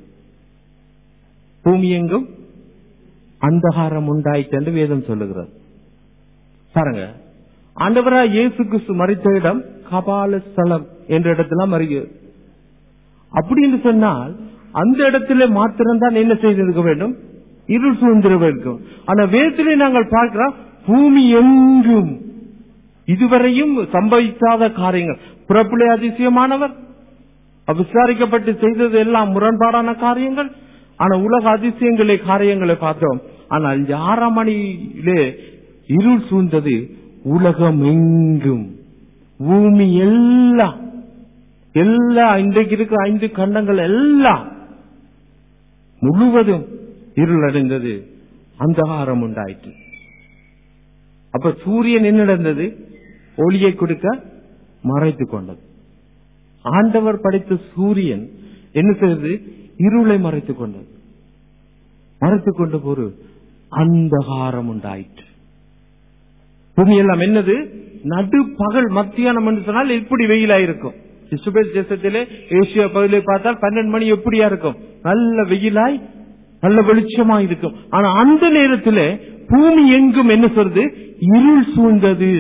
பூமி எங்கும் அந்தகாரம் உண்டாயிற்று என்று வேதம் சொல்லுகிறது பாருங்க ஆண்டவரா இயேசு கிறிஸ்து மறித்த இடம் கபால ஸ்தலம் என்ற இடத்துல மறிகிறது அப்படி என்று சொன்னால் அந்த இடத்துல மாத்திரம்தான் என்ன செய்திருக்க வேண்டும் இருள் சூழ்ந்திர வேண்டும் ஆனா வேதத்திலே நாங்கள் பார்க்கிறோம் பூமி எங்கும் இதுவரையும் சம்பவிக்காத காரியங்கள் புறப்பிலே அதிசயமானவர் விசாரிக்கப்பட்டு செய்தது எல்லாம் முரண்பாடான காரியங்கள் ஆனா உலக அதிசயங்களை காரியங்களை பார்த்தோம் ஆனால் இந்த ஆறாம் மணியிலே இருள் சூழ்ந்தது உலகம் எங்கும் பூமி எல்லாம் எல்லா இன்றைக்கு இருக்க ஐந்து கண்டங்கள் எல்லாம் முழுவதும் இருள் அடைந்தது அந்தகாரம் உண்டாயிற்று அப்ப சூரியன் என்ன நடந்தது ஒளியை கொடுக்க மறைத்துக் கொண்டது ஆண்டவர் படைத்த சூரியன் என்ன செய்தது இருளை மறைத்துக் கொண்டது மறைத்துக் கொண்ட ஒரு அந்தகாரம் உண்டாயிற்று பூமி எல்லாம் என்னது நடு பகல் மத்தியானம் என்று சொன்னால் எப்படி வெயிலாயிருக்கும் இஸ்ரேல் தேசத்திலே ஏசியா பகுதியிலே பார்த்தால் பன்னெண்டு மணி எப்படியா இருக்கும் நல்ல வெயிலாய் நல்ல வெளிச்சமா இருக்கும் ஆனா அந்த நேரத்தில் பூமி எங்கும் என்ன சொல்றது இருள் சூழ்ந்தது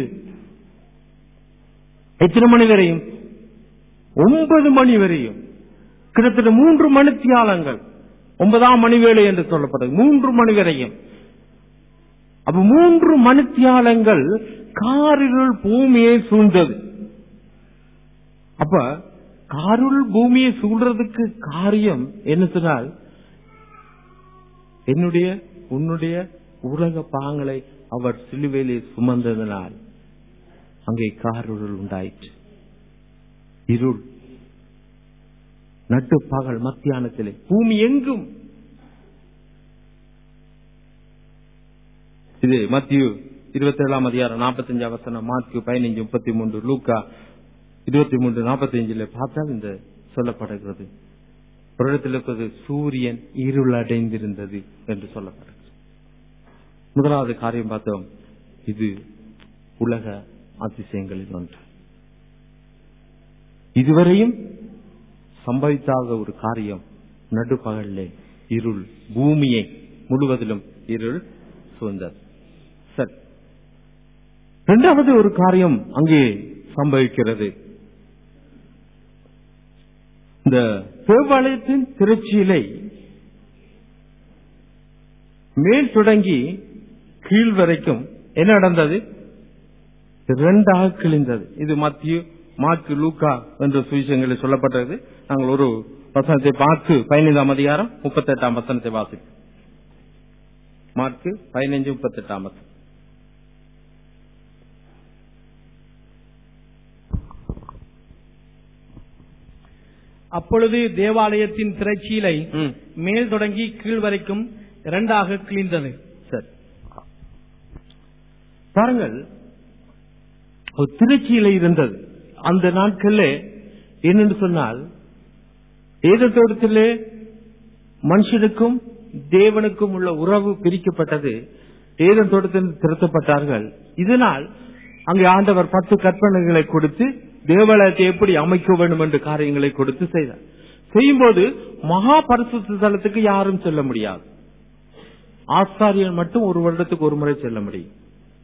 எத்தனை மணி வரையும் ஒன்பது மணி வரையும் கிட்டத்தட்ட மூன்று மணித்தியாலங்கள் ஒன்பதாம் மணி வேலை என்று சொல்லப்பட்டது மூன்று மணி வரையும் அப்ப மூன்று மணித்தியாலங்கள் காரிருள் பூமியை சூழ்ந்தது அப்ப காருள் பூமியை சூழ்றதுக்கு காரியம் என்ன சொன்னால் என்னுடைய உன்னுடைய உலக பாங்களை அவர் சிலுவையிலே சுமந்ததனால் அங்கே காருள் உண்டாயிற்று இருள் நட்டு பகல் மத்தியானத்திலே பூமி எங்கும் இது மத்திய இருபத்தி ஏழாம் அதிகாரம் நாற்பத்தஞ்சு அவசரம் மாத்கு பதினைஞ்சு முப்பத்தி மூன்று லூக்கா இருபத்தி மூன்று நாற்பத்தி அஞ்சுல பார்த்தால் இந்த சொல்லப்படுகிறது ஒரு இடத்தில் இருப்பது சூரியன் இருள் அடைந்திருந்தது என்று சொல்லப்படுகிறது முதலாவது காரியம் பார்த்தோம் இது உலக அதிசயங்களில் ஒன்று இதுவரையும் சம்பவித்தாத ஒரு காரியம் நடுப்பகல்லே இருள் பூமியை முழுவதிலும் இருள் சூழ்ந்தது சரி இரண்டாவது ஒரு காரியம் அங்கே சம்பவிக்கிறது இந்த தேவாலயத்தின் திருச்சியிலை மேல் தொடங்கி கீழ் வரைக்கும் என்ன நடந்தது இரண்டாக கிழிந்தது இது மத்திய மார்க்கு லூக்கா என்ற சுவிசேஷங்களில் சொல்லப்பட்டது நாங்கள் ஒரு வசனத்தை பார்த்து பதினைந்தாம் அதிகாரம் முப்பத்தெட்டாம் வசனத்தை வாசிப்போம் மார்க்கு பதினைஞ்சு முப்பத்தெட்டாம் வசனம் அப்பொழுது தேவாலயத்தின் திரைச்சீலை ம், மேல் தொடங்கி கீழ் வரைக்கும் இரண்டாக கிழிந்தது சரி பாருங்கள் ஒரு திருச்சியில இருந்தது அந்த நாட்களிலே என்னென்று சொன்னால் ஏதத்தோடத்திலே மனுஷனுக்கும் தேவனுக்கும் உள்ள உறவு பிரிக்கப்பட்டது ஏதன் தோட்டத்தில் திருத்தப்பட்டார்கள் இதனால் அங்கே ஆண்டவர் பத்து கற்பனைகளை கொடுத்து தேவாலயத்தை எப்படி அமைக்க வேண்டும் என்ற காரியங்களை கொடுத்து செய்தார் செய்யும்போது மகா பரிசுத்த தலத்துக்கு யாரும் செல்ல முடியாது ஆசாரியன் மட்டும் ஒரு வருடத்துக்கு ஒரு முறை செல்ல முடியும்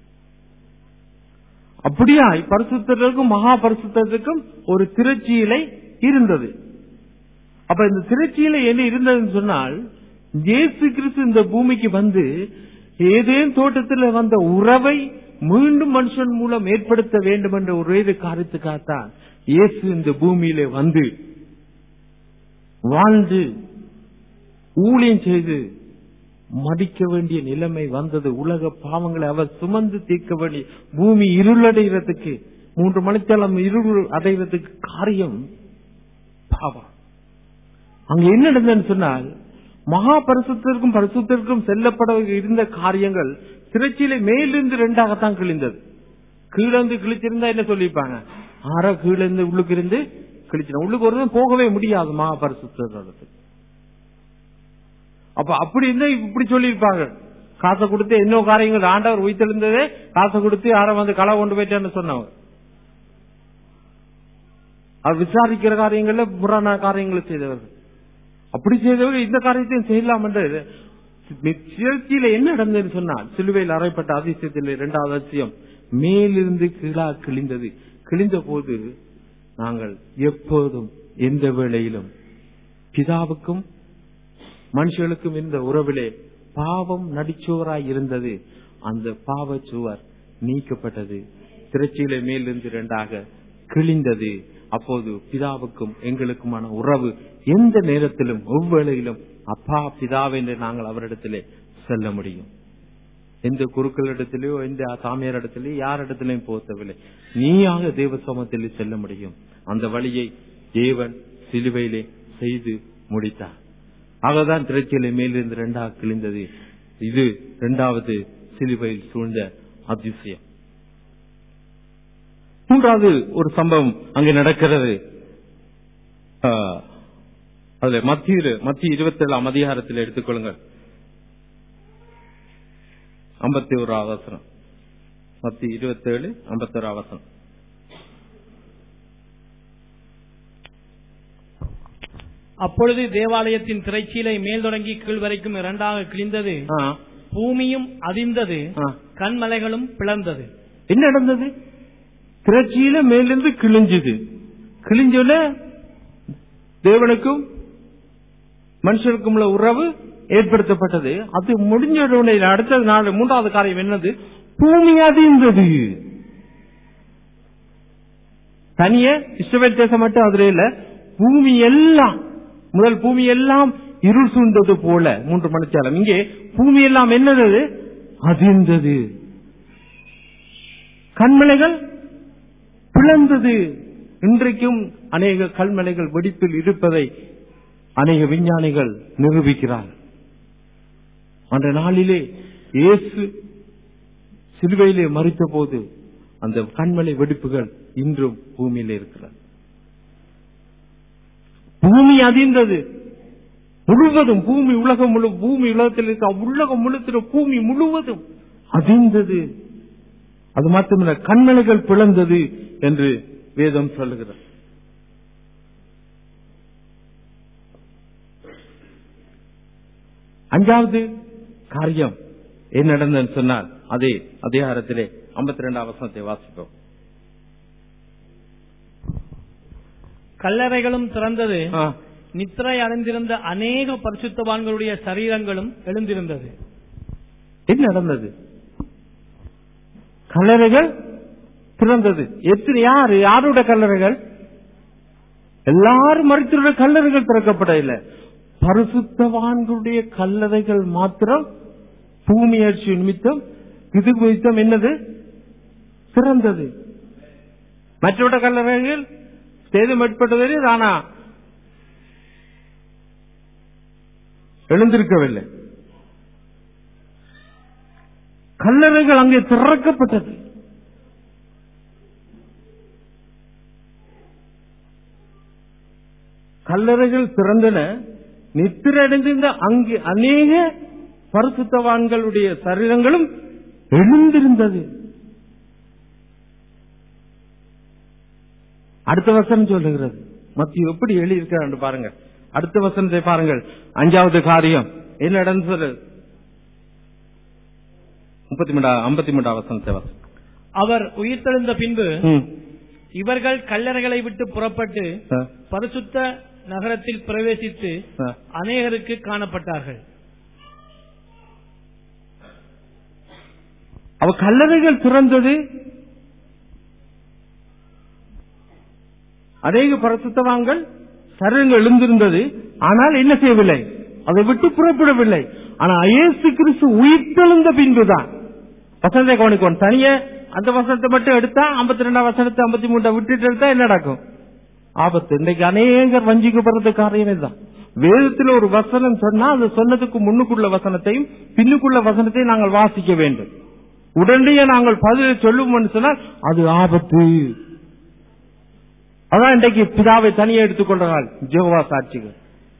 அப்படியாய் பரிசுத்தருக்கும் மகா பரிசுத்தத்துக்கும் ஒரு திருச்சியிலை இருந்தது அப்ப இந்த திருச்சியில என்ன இருந்ததுன்னு சொன்னால் இயேசு கிறிஸ்து இந்த பூமிக்கு வந்து ஏதேன் தோட்டத்தில் வந்த உறவை மீண்டும் மனுஷன் மூலம் ஏற்படுத்த வேண்டும் என்ற ஒரே ஒரு காரியத்துக்காகத்தான் இயேசு இந்த பூமியிலே வந்து வாழ்ந்து ஊழியம் செய்து மடிக்க வேண்டிய நிலைமை வந்தது உலக பாவங்களை அவர் சுமந்து தீர்க்க வேண்டிய பூமி இருளடைகிறதுக்கு மூன்று மணித்தளம் இருள் அடைவதற்கு காரியம் பாவம் அங்க என்ன நடந்ததுன்னு சொன்னால் மகா பரிசுத்திற்கும் பரிசுத்திற்கும் செல்லப்பட இருந்த காரியங்கள் திரைச்சியில மேலிருந்து ரெண்டாகத்தான் கிழிந்தது கீழிருந்து கிழிச்சிருந்தா என்ன சொல்லியிருப்பாங்க ஆறா கீழிருந்து உள்ளுக்கு இருந்து கிழிச்சிடும் உள்ளுக்கு ஒரு போகவே முடியாது மகா பரிசுத்தத்துக்கு அப்ப அப்படி இருந்தா இப்படி சொல்லியிருப்பாங்க காசை கொடுத்து என்ன காரியங்கள் ஆண்டவர் உயிர்த்தெழுந்ததே காசை கொடுத்து யாரும் வந்து களை கொண்டு போயிட்டேன்னு சொன்னவங்க அவர் விசாரிக்கிற காரியங்கள்ல புறான காரியங்களை செய்தவர்கள் அப்படி செய்தவர்கள் இந்த காரியத்தையும் செய்யலாம் என்று சிறுச்சியில என்ன நடந்ததுன்னு சொன்னால் சிலுவையில் அறைப்பட்ட அதிசயத்தில் இரண்டாவது அதிசயம் மேலிருந்து கீழா கிழிந்தது கிழிந்த போது நாங்கள் எப்போதும் எந்த வேளையிலும் பிதாவுக்கும் மனுஷர்களுக்கும் இருந்த உறவிலே பாவம் நடிச்சோராய் இருந்தது அந்த பாவ சுவர் நீக்கப்பட்டது திரைச்சியில மேலிருந்து இரண்டாக கிழிந்தது அப்போது பிதாவுக்கும் எங்களுக்குமான உறவு எந்த நேரத்திலும் ஒவ்வொருளையிலும் அப்பா பிதாவென்று நாங்கள் அவரிடத்திலே செல்ல முடியும் எந்த குருக்களிடத்திலேயோ எந்த சாமியார் இடத்திலேயோ யார் இடத்திலையும் போத்தவில்லை நீயாக தேவ சமத்தில் செல்ல முடியும் அந்த வழியை தேவன் சிலுவையிலே செய்து முடித்தார் ஆகதான் திரைச்சியில மேலிருந்து இரண்டாக கிழிந்தது இது இரண்டாவது சிலுவையில் சூழ்ந்த அதிசயம் மூன்றாவது ஒரு சம்பவம் அங்கே நடக்கிறது ஆ, அதுல மத்திய மத்திய இருபத்தி ஏழாம் அதிகாரத்தில் எடுத்துக்கொள்ளுங்கள் ஐம்பத்தி ஒரு அவசரம் மத்திய இருபத்தி ஏழு ஐம்பத்தி ஒரு அவசரம் அப்பொழுது தேவாலயத்தின் திரைச்சீலை மேல் தொடங்கி கீழ் வரைக்கும் இரண்டாக கிழிந்தது ஆ, பூமியும் அதிர்ந்தது ஆ. கண்மலைகளும் பிளந்தது என்ன நடந்தது திரட்சியில மேலிருந்து கிழிஞ்சுது கிழிஞ்சோல தேவனுக்கும் மனுஷனுக்கும் உள்ள உறவு ஏற்படுத்தப்பட்டது அது முடிஞ்ச உடனே அடுத்த நாள் மூன்றாவது காரியம் என்னது பூமி அதிர்ந்தது தனிய இஸ்ரவேல் தேசம் மட்டும் அதுல இல்ல பூமி எல்லாம் முதல் பூமி எல்லாம் இருள் சூழ்ந்தது போல மூன்று மணிச்சாலம் இங்கே பூமி எல்லாம் என்னது அதிர்ந்தது கண்மலைகள் பிளந்தது இன்றைக்கும் அநேக கல்மலைகள் வெடிப்பில் இருப்பதை அநேக விஞ்ஞானிகள் நிரூபிக்கிறார் அந்த நாளிலே இயேசு சிலுவையிலே மறித்த போது அந்த கண்மலை வெடிப்புகள் இன்றும் பூமியிலே இருக்கிறது பூமி அதிர்ந்தது முழுவதும் பூமி உலகம் முழு பூமி உலகத்தில் இருக்க உலகம் முழுத்தின பூமி முழுவதும் அதிர்ந்தது அது மட்டுமல்ல கண்மலைகள் பிளந்தது என்று வேதம் சொல்லுகிறது அஞ்சாவது காரியம் என்ன நடந்ததுன்னு சொன்னால் அதே அதிகாரத்திலே ஐம்பத்தி ரெண்டாம் வசனத்தை வாசிப்போம் கல்லறைகளும் திறந்தது ஆ, நித்திரை அடைந்திருந்த அநேக பரிசுத்தவான்களுடைய சரீரங்களும் எழுந்திருந்தது என்ன நடந்தது கல்லறைகள் திறந்தது எத்தனை யாரு யாரோட கல்லறைகள் எல்லாரும் மறித்துள்ள கல்லறைகள் திறக்கப்படவில்லை பரிசுத்தவான்களுடைய கல்லறைகள் மாத்திரம் பூமி அரிசி நிமித்தம் இது நிமித்தம் என்னது திறந்தது மற்றோட கல்லறைகள் சேதம் ஏற்பட்டதில் தானா எழுந்திருக்கவில்லை கல்லறைகள் அங்கே திறக்கப்பட்டது கல்லறைகள் திறந்தன நித்திரடைந்திருந்த அங்கே அநேக பரிசுத்தவான்களுடைய சரீரங்களும் எழுந்திருந்தது அடுத்த வசனம் சொல்லுகிறது மத்திய எப்படி எழுதியிருக்கிறார் பாருங்க அடுத்த வசனத்தை பாருங்கள் அஞ்சாவது காரியம் என்ன நடந்தது முப்பத்தி மூணா ஐம்பத்தி மூன்றாம் வசனத்தை வாசி. அவர் உயிர்த்தெழுந்த பின்பு ம். இவர்கள் கல்லறைகளை விட்டு புறப்பட்டு ஆ, பரிசுத்த நகரத்தில் பிரவேசித்து ஆ. அநேகருக்கு காணப்பட்டார்கள் அவ கல்லறைகள் திறந்தது அநேக பரிசுத்தவான்கள் சரீரங்கள் எழுந்திருந்தது ஆனால் என்ன செய்யவில்லை அதை விட்டு புறப்படவில்லை ஆனா இயேசு கிறிஸ்து உயிர்த்தெழுந்த பின்புதான் வசனத்தை கவனிக்கணும் தனியே அந்த வசனத்தை மட்டும் எடுத்தா ஐம்பத்தி ரெண்டாம் வசனத்தை ஐம்பத்தி மூணு விட்டுட்டு எடுத்தா என்ன நடக்கும் ஆபத்து இன்னைக்கு அநேகர் வஞ்சிக்கப்படுறது காரியம் இதுதான் வேதத்தில் ஒரு வசனம் சொன்னா அது சொன்னதுக்கு முன்னுக்குள்ள வசனத்தையும் பின்னுக்குள்ள வசனத்தையும் நாங்கள் வாசிக்க வேண்டும் உடனடியே நாங்கள் பதிலை சொல்லுவோம் சொன்னால் அது ஆபத்து அதான் இன்றைக்கு பிதாவை தனியே எடுத்துக்கொள்றார்கள் ஜெகவா சாட்சிகள்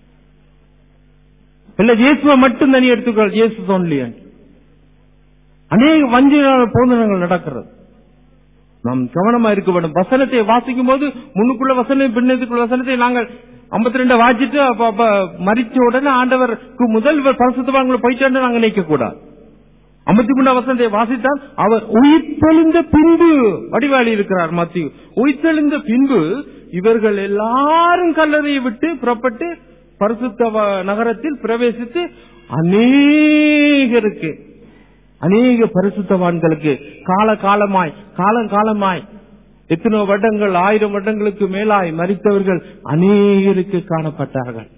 இல்ல இயேசுவை மட்டும் தனியே எடுத்துக்கொள் இயேசு ஒன்லியன் அநேக வஞ்சக போதனங்கள் நடக்கிறது நாம் கவனமா இருக்க வேண்டும் வசனத்தை வாசிக்கும் போது முன்னுக்குள்ள வசனம் பின்னத்துக்குள்ள வசனத்தை நாங்கள் ஐம்பத்தி ரெண்டு வாசிட்டு அப்ப அப்ப மறிச்ச உடனே ஆண்டவருக்கு முதல் பரிசுத்தவான்களை போயிட்டு நாங்கள் நினைக்க கூடாது ஐம்பத்தி மூணாம் வசனத்தை வாசித்தால் அவர் உயிர்த்தெழுந்த பின்பு வடிவாளி இருக்கிறார் மத்திய உயிர்த்தெழுந்த பின்பு இவர்கள் எல்லாரும் கல்லறையை விட்டு புறப்பட்டு பரிசுத்த வ- நகரத்தில் பிரவேசித்து அநேகருக்கு அநேக பரிசுத்தவான்களுக்கு கால காலமாய் காலம் காலமாய் எத்தனை வருடங்கள் ஆயிரம் வருடங்களுக்கு மேலாய் மறித்தவர்கள் அநேகருக்கு காணப்பட்டார்கள்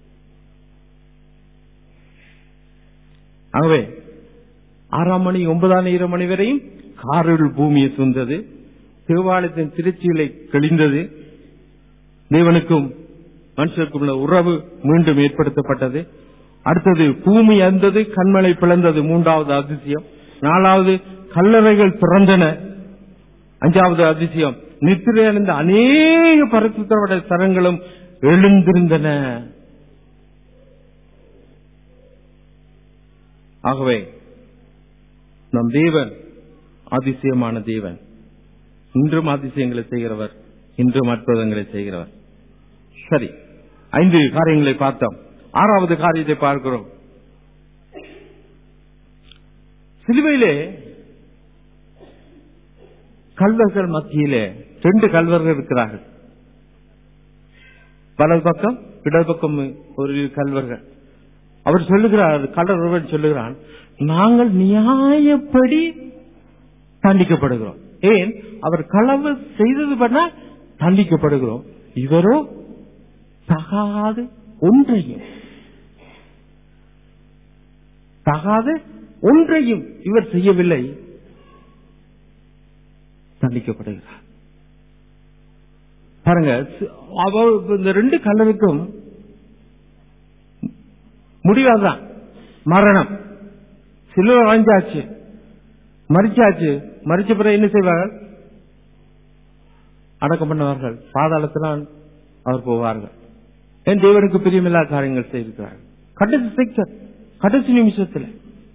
ஆகவே ஆறாம் மணி ஒன்பதாம் இரு மணி வரையும் காரில் பூமியை சுந்தது தேவாலயத்தின் திருச்சியிலை கழிந்தது தேவனுக்கும் மனுஷருக்கும் உள்ள உறவு மீண்டும் ஏற்படுத்தப்பட்டது அடுத்தது பூமி அந்தது கண்மலை பிளந்தது மூன்றாவது அதிசயம் நாலாவது கல்லறைகள் திறந்தன அஞ்சாவது அதிசயம் நித்திரை அடைந்த அநேக பரிசுத்தருடைய சரங்களும் எழுந்திருந்தன ஆகவே நம் தேவன் அதிசயமான தேவன் இன்றும் அதிசயங்களை செய்கிறவர் இன்றும் அற்புதங்களை செய்கிறவர் சரி ஐந்து காரியங்களை பார்த்தோம் ஆறாவது காரியத்தை பார்க்கிறோம் சிலுவையிலே கல்வர்கள் மத்தியிலே ரெண்டு கல்வர்கள் இருக்கிறார்கள் வலது பக்கம் இடது பக்கம் ஒரு கல்வர்கள் அவர் சொல்லுகிறார் கலர் சொல்லுகிறான் நாங்கள் நியாயப்படி தண்டிக்கப்படுகிறோம் ஏன் அவர் களவு செய்தது பண்ண தண்டிக்கப்படுகிறோம் இவரோ தகாது ஒன்றையும் தகாது ஒன்றையும் இவர் செய்யவில்லை தண்டிக்கப்படுகிறார் பாருங்க சி- அவர் இந்த ரெண்டு கல்லருக்கும் முடிவாதான் மரணம் சிலுவை வாஞ்சாச்சு மறிச்சாச்சு மறிச்ச பிறகு என்ன செய்வார்கள் அடக்கம் பண்ணுவார்கள் பாதாளத்தில் அவர் போவார்கள் என் தேவனுக்கு பிரியமில்லாத காரியங்கள் செய்திருக்கிறார்கள் கடைசி செக்டர் கடைசி நிமிஷத்தில்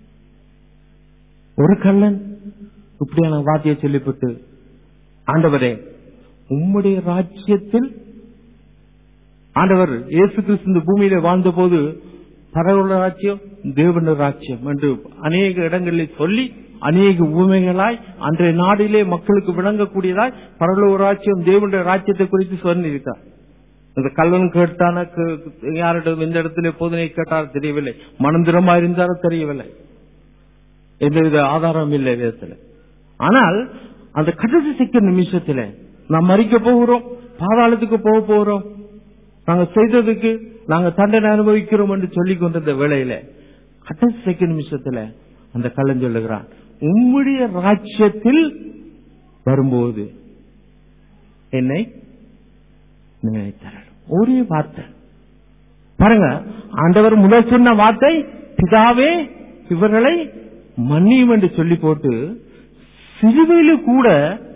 ஒரு கள்ளன் இப்படியான வார்த்தையை சொல்லிவிட்டு ஆண்டவரே உம்முடைய ராஜ்யத்தில் ஆண்டவர் இயேசு கிறிஸ்து இந்த பூமியில வாழ்ந்த போது பரவல ராஜ்யம் தேவன ராஜ்யம் என்று அநேக இடங்களில் சொல்லி அநேக உவமைகளாய் அன்றைய நாடிலே மக்களுக்கு விளங்கக்கூடியதாய் பரலோக ராஜ்யம் தேவனுடைய ராஜ்யத்தை குறித்து சொல்லியிருக்கார் இந்த கல்லன் கேட்டான யாரிடம் எந்த இடத்துல போதனை கேட்டார் தெரியவில்லை மனந்திரமா இருந்தாலும் தெரியவில்லை எந்தவித ஆதாரம் இல்லை விதத்துல ஆனால் அந்த கடைசி சிக்க நிமிஷத்துல நாம் மறிக்க போகிறோம் பாதாளத்துக்கு போக போகிறோம் நாங்க செய்ததுக்கு நாங்க தண்டனை அனுபவிக்கிறோம் என்று சொல்லிக் கொண்டிருந்த வேளையில கடைசி சிக்க நிமிஷத்துல அந்த கள்ளன் சொல்லுகிறான் உம்முடைய ராஜ்யத்தில் வரும்போது என்னை நினைத்தார்கள் ஒரே வார்த்தை பாருங்க ஆண்டவர் முதல் சொன்ன வார்த்தை பிதாவே இவர்களை மன்னியும் என்று சொல்லி போட்டு சிறுவையில கூட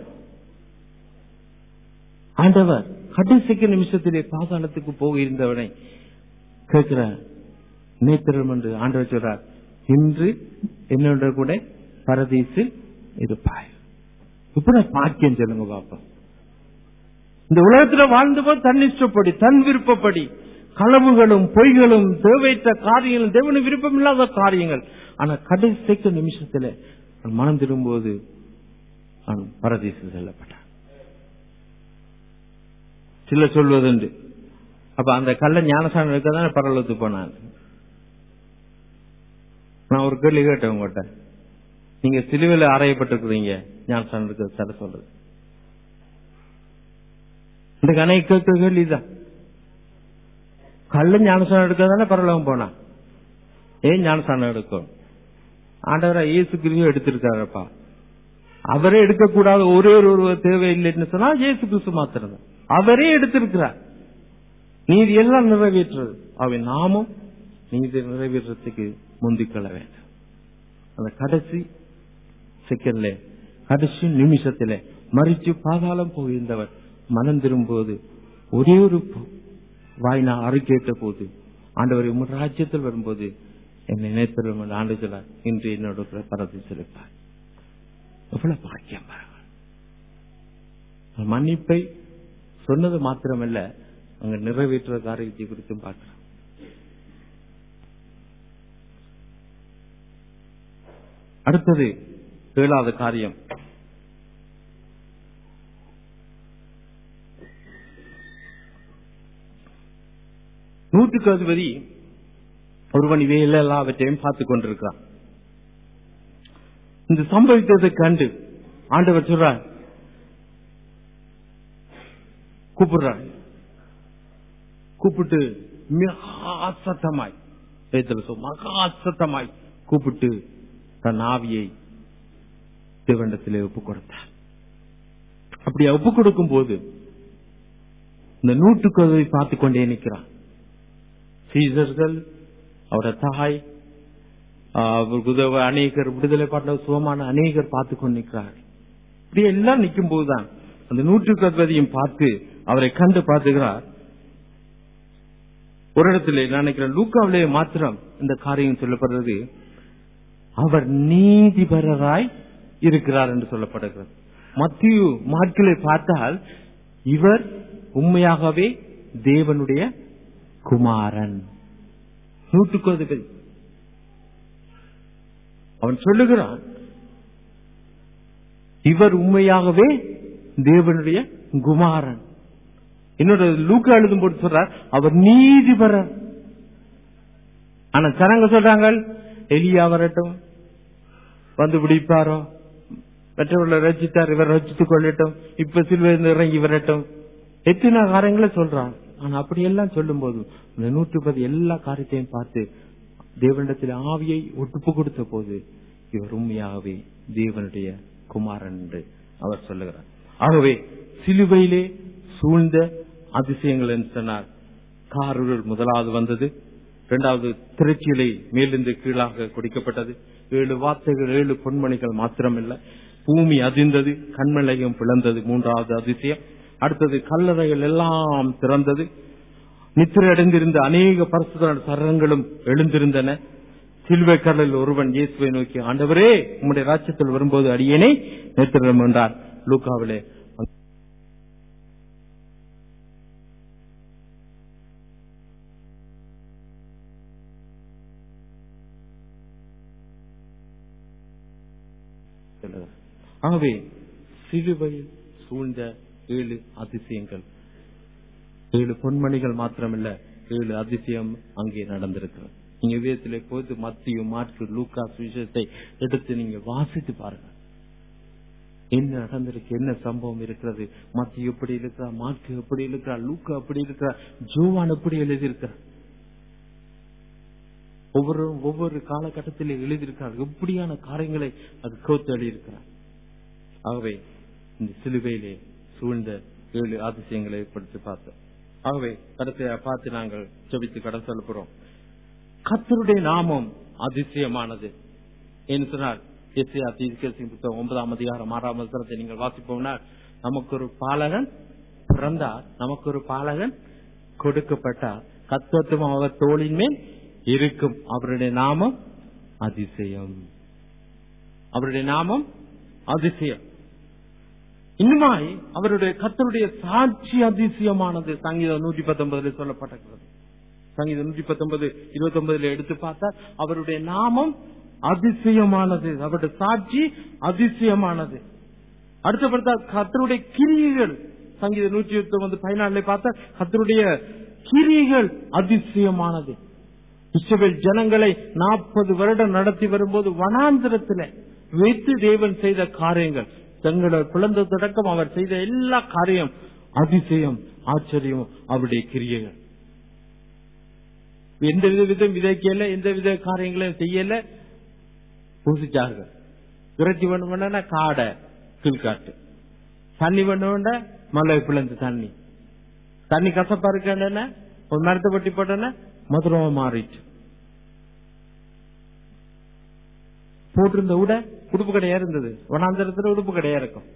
ஆண்டவர் கடைசிக்கு நிமிஷத்திலே பாதாளத்துக்கு போக இருந்தவனை கேட்கிற நேத்திரம் என்று ஆண்டவர் சொல்றார் இன்று என்னோட கூட பரதீசில் இருப்பாய் இப்படி பாக்கியம் சொல்லுங்க பாப்பா இந்த உலகத்துல வாழ்ந்தவர் தன் இஷ்டப்படி தன் விருப்பப்படி களவுகளும் பொய்களும் தேவையற்ற காரியங்களும் தேவனு விருப்பம் இல்லாத காரியங்கள் ஆனா கடைசிக்கு நிமிஷத்துல அவன் மனம் திரும்பும்போது அவன் பரதீசு செல்லப்பட்டான் சில சொல்வதுண்டு அப்ப அந்த கள்ள ஞானசானம் இருக்கதான் பரலத்துக்கு போனான் நான் ஒரு கேள்வி கேட்டேன் உங்கள்கிட்ட நீங்க சிலுவையில் அறையப்பட்டிருக்கிறீங்க ஞானசானம் இருக்கிறது சில சொல்றது இந்த கணை கேட்க கேள்விதான் கள்ள ஞானசானம் எடுக்கிறதானே பரலோகம் போனா ஏன் ஞானசானம் எடுக்கும் ஆண்டவரா இயேசு கிறிஸ்து எடுத்திருக்காரப்பா அவரே எடுக்கக்கூடாத ஒரே ஒரு தேவையில்லைன்னு சொன்னா இயேசு கிறிஸ்து மாத்திரம் அவரே எடுத்திருக்கிறார் நீதி எல்லாம் நிறைவேற்றுறது அவை நாமும் நீதி நிறைவேற்றத்துக்கு முந்திக்கொள்ள வேண்டும் அந்த கடைசி செகண்ட்ல கடைசி நிமிஷத்துல மறிச்சு பாதாளம் போகின்றவர் மனம் திரும்போது ஒரே ஒரு வாய் நான் அறிக்கேட்ட போது ஆண்டவர் உங்கள் ராஜ்யத்தில் வரும்போது என்னை நினைத்திரும் என்று ஆண்டு சொல்லார் இன்று என்னோட பரத்தை செலுத்தார் எவ்வளவு பாக்கியம் பாருங்கள் மன்னிப்பை சொன்னது மாத்திரமல்ல அங்க நிறைவேற்ற காரியத்தை குறித்தும் பார்க்கிறோம் அடுத்தது ஏழாவது காரியம் நூற்றுக்கு அதிபதி ஒருவன் இவையில் எல்லாவற்றையும் பார்த்துக் கொண்டிருக்கிறான் இந்த சம்பவித்ததை கண்டு ஆண்டவர் சொல்றார் கூப்பிடுறார் கூப்பிட்டு மிக சத்தமாய் மகா சத்தமாய் கூப்பிட்டு தன் ஆவியை தேவண்டத்திலே ஒப்புக் கொடுத்தார் அப்படி ஒப்புக் கொடுக்கும் போது இந்த நூற்றுக்கதை பார்த்துக் கொண்டே நிற்கிறான் சீசர்கள் அவரோட தாய் அவருக்கு உதவ அநேகர் விடுதலை பாட்ட சுகமான அநேகர் பார்த்து கொண்டு நிற்கிறார்கள் இப்படி எல்லாம் நிற்கும் போதுதான் அந்த நூற்றுக்கு அதிபதியும் பார்த்து அவரை கண்டு பார்த்துக்கிறார் ஒரு இடத்துல நான் நினைக்கிறேன் லூக்காவிலே மாத்திரம் இந்த காரியம் சொல்லப்படுறது அவர் நீதிபரராய் இருக்கிறார் என்று சொல்லப்படுகிறது மத்திய மாட்களை பார்த்தால் இவர் உண்மையாகவே தேவனுடைய குமாரன் நூற்றுக்கு அதிபதி அவன் சொல்லுகிறான் இவர் உண்மையாகவே தேவனுடைய குமாரன் என்னோட லூக்கா எழுதும் போது சொல்றார் அவர் நீதிபரர் ஆனா ஜனங்க சொல்றாங்க எலியா வரட்டும் வந்து பிடிப்பாரோ மற்றவர்களை ரசித்தார் இவர் ரசித்துக் கொள்ளட்டும் இப்ப சில்வர் இறங்கி வரட்டும் எத்தனை காரியங்களை சொல்றான் ஆனா அப்படியெல்லாம் சொல்லும் போது இந்த நூற்று பதி எல்லா காரியத்தையும் பார்த்து தேவனிடத்தில் ஆவியை ஒட்டுப்பு கொடுத்த போது இவர் உண்மையாகவே தேவனுடைய குமாரன் என்று அவர் சொல்லுகிறார் ஆகவே சிலுவையிலே சூழ்ந்த அதிசயங்கள் என்று சொன்னார் காருள் முதலாவது வந்தது இரண்டாவது திருச்சியிலை மேலிருந்து கீழாக குடிக்கப்பட்டது ஏழு வார்த்தைகள் ஏழு பொன்மணிகள் மாத்திரமில்ல பூமி அதிர்ந்தது கண்மலையும் பிளந்தது மூன்றாவது அதிசயம் அடுத்தது கல்லறைகள் எல்லாம் திறந்தது நித்திரை அடைந்திருந்த அநேக பரிசுத்த சரங்களும் எழுந்திருந்தன சில்வை கடலில் ஒருவன் இயேசுவை நோக்கி ஆண்டவரே உம்முடைய ராஜ்யத்தில் வரும்போது அடியேனை நித்திரம் என்றார் லூக்காவிலே காட்டுகிறது ஆகவே சிலுவையில் சூழ்ந்த ஏழு அதிசயங்கள் ஏழு பொன்மணிகள் மாத்திரமல்ல ஏழு அதிசயம் அங்கே நடந்திருக்கிறது நீங்க விதத்திலே போது மத்திய மாற்று லூக்காஸ் விஷயத்தை எடுத்து நீங்க வாசித்து பாருங்க என்ன நடந்திருக்கு என்ன சம்பவம் இருக்கிறது மத்திய எப்படி இருக்கிறா மாற்கு எப்படி இருக்கிறா லூக்கா எப்படி இருக்கிறா ஜோவான் எப்படி எழுதியிருக்கிறார் ஒவ்வொரு ஒவ்வொரு காலகட்டத்திலே எழுதியிருக்கிறார் எப்படியான காரியங்களை அது கோத்து எழுதியிருக்கிறார் ஆகவே இந்த சிலுவையிலே சூழ்ந்த ஏழு அதிசயங்களை ஏற்படுத்தி பார்த்தோம் ஆகவே கருத்தை பார்த்து நாங்கள் செபித்து கடன் சொல்ல போறோம் கத்தருடைய நாமம் அதிசயமானது என்று சொன்னால் எஸ்ஐயா தீர்க்கதரிசி புத்தகம் ஒன்பதாம் அதிகாரம் ஆறாம் அதிகாரத்தை நீங்கள் வாசிப்போம்னா நமக்கு ஒரு பாலகன் பிறந்தார் நமக்கு ஒரு பாலகன் கொடுக்கப்பட்டார் கத்தத்துவம் அவர் தோளின் மேல் இருக்கும் அவருடைய நாமம் அதிசயம் அவருடைய நாமம் அதிசயம் இன்னுமாய் அவருடைய கத்தருடைய சாட்சி அதிசயமானது சங்கீதம் நூற்றி பத்தொன்பதுல சொல்லப்பட்டிருக்கிறது சங்கீதம் நூற்றி பத்தொன்பது இருபத்தி ஒன்பதுல எடுத்து பார்த்தால் அவருடைய நாமம் அதிசயமானது அவருடைய சாட்சி அதிசயமானது அடுத்த பார்த்தா கத்தருடைய கிரியைகள் சங்கீதம் நூற்றி இருபத்தி ஒன்பது பதினாலுல பார்த்தா கத்தருடைய கிரியைகள் அதிசயமானது இஸ்ரவேல் ஜனங்களை நாற்பது வருடம் நடத்தி வரும்போது வனாந்திரத்தில் வைத்து தேவன் செய்த காரியங்கள் தங்களோட பிளந்த தொடக்கம் அவர் செய்த எல்லா காரியம் அதிசயம் ஆச்சரியம் அவருடைய கிரியைகள் எந்த வித விதம் விதைக்கல எந்த வித காரியங்களையும் செய்யல பூசிச்சார்கள் இறைச்சி பண்ண வேண்டாம் காடை கீழ்காட்டு தண்ணி பண்ண வேண்டாம் மலை பிளந்து தண்ணி தண்ணி கசப்பா இருக்க ஒரு மரத்தை பட்டி போட்டோன்னா மதுரமா மாறிட்டு போட்டிருந்த உட உடுப்பு கடையா இருந்தது வனாந்தரத்துல உடுப்பு கடையா இருக்கும்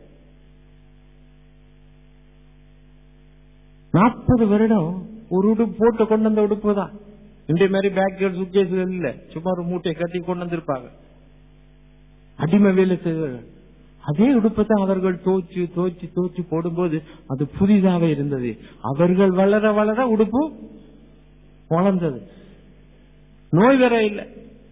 நாற்பது வருடம் ஒரு உடுப்பு போட்டு கொண்டு வந்த உடுப்பு தான் இந்த மாதிரி பேக்குகள் சுக்கேசுகள் இல்ல சும்மா ஒரு மூட்டையை கட்டி கொண்டு வந்திருப்பாங்க அடிமை வேலை செய்வார்கள் அதே உடுப்பை தான் அவர்கள் தோச்சு தோச்சு தோச்சு போடும்போது அது புதிதாக இருந்தது அவர்கள் வளர வளர உடுப்பு வளர்ந்தது நோய் வேற இல்லை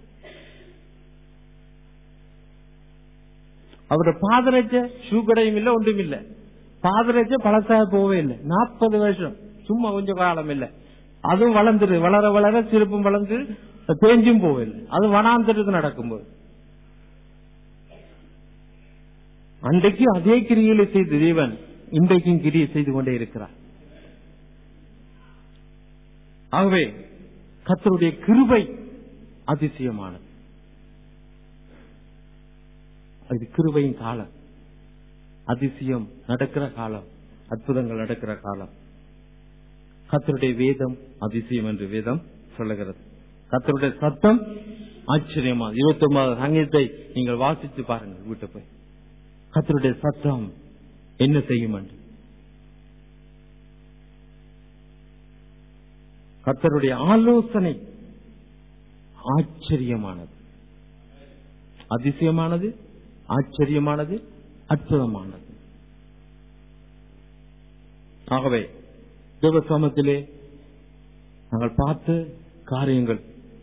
அவரோட பாதரட்ச ஷூ கடையும் இல்ல ஒன்றும் இல்ல பாதரட்ச பழசாக போவே இல்லை நாற்பது வருஷம் சும்மா கொஞ்சம் காலம் இல்ல அதுவும் வளர்ந்துரு வளர வளர சிறப்பும் வளர்ந்து தேஞ்சும் போவில்லை அது வனாந்தருக்கு நடக்கும்போது அன்றைக்கு அதே கிரியில செய்த தேவன் இன்றைக்கும் கிரியை செய்து கொண்டே இருக்கிறார் ஆகவே கத்தருடைய கிருபை அதிசயமானது அது கிருபையின் காலம் அதிசயம் நடக்கிற காலம் அற்புதங்கள் நடக்கிற காலம் கத்தருடைய வேதம் அதிசயம் என்று வேதம் சொல்லுகிறது கத்தருடைய சத்தம் ஆச்சரியமா இருபத்தி ஒன்பது சங்கீதத்தை நீங்கள் வாசித்து பாருங்கள் வீட்டு போய் கத்தருடைய சத்தம் என்ன செய்யும் என்று கத்தருடைய ஆலோசனை ஆச்சரியமானது அதிசயமானது ஆச்சரியமானது அற்புதமானது ஆகவே தேவசாமத்திலே நாங்கள் பார்த்த காரியங்கள்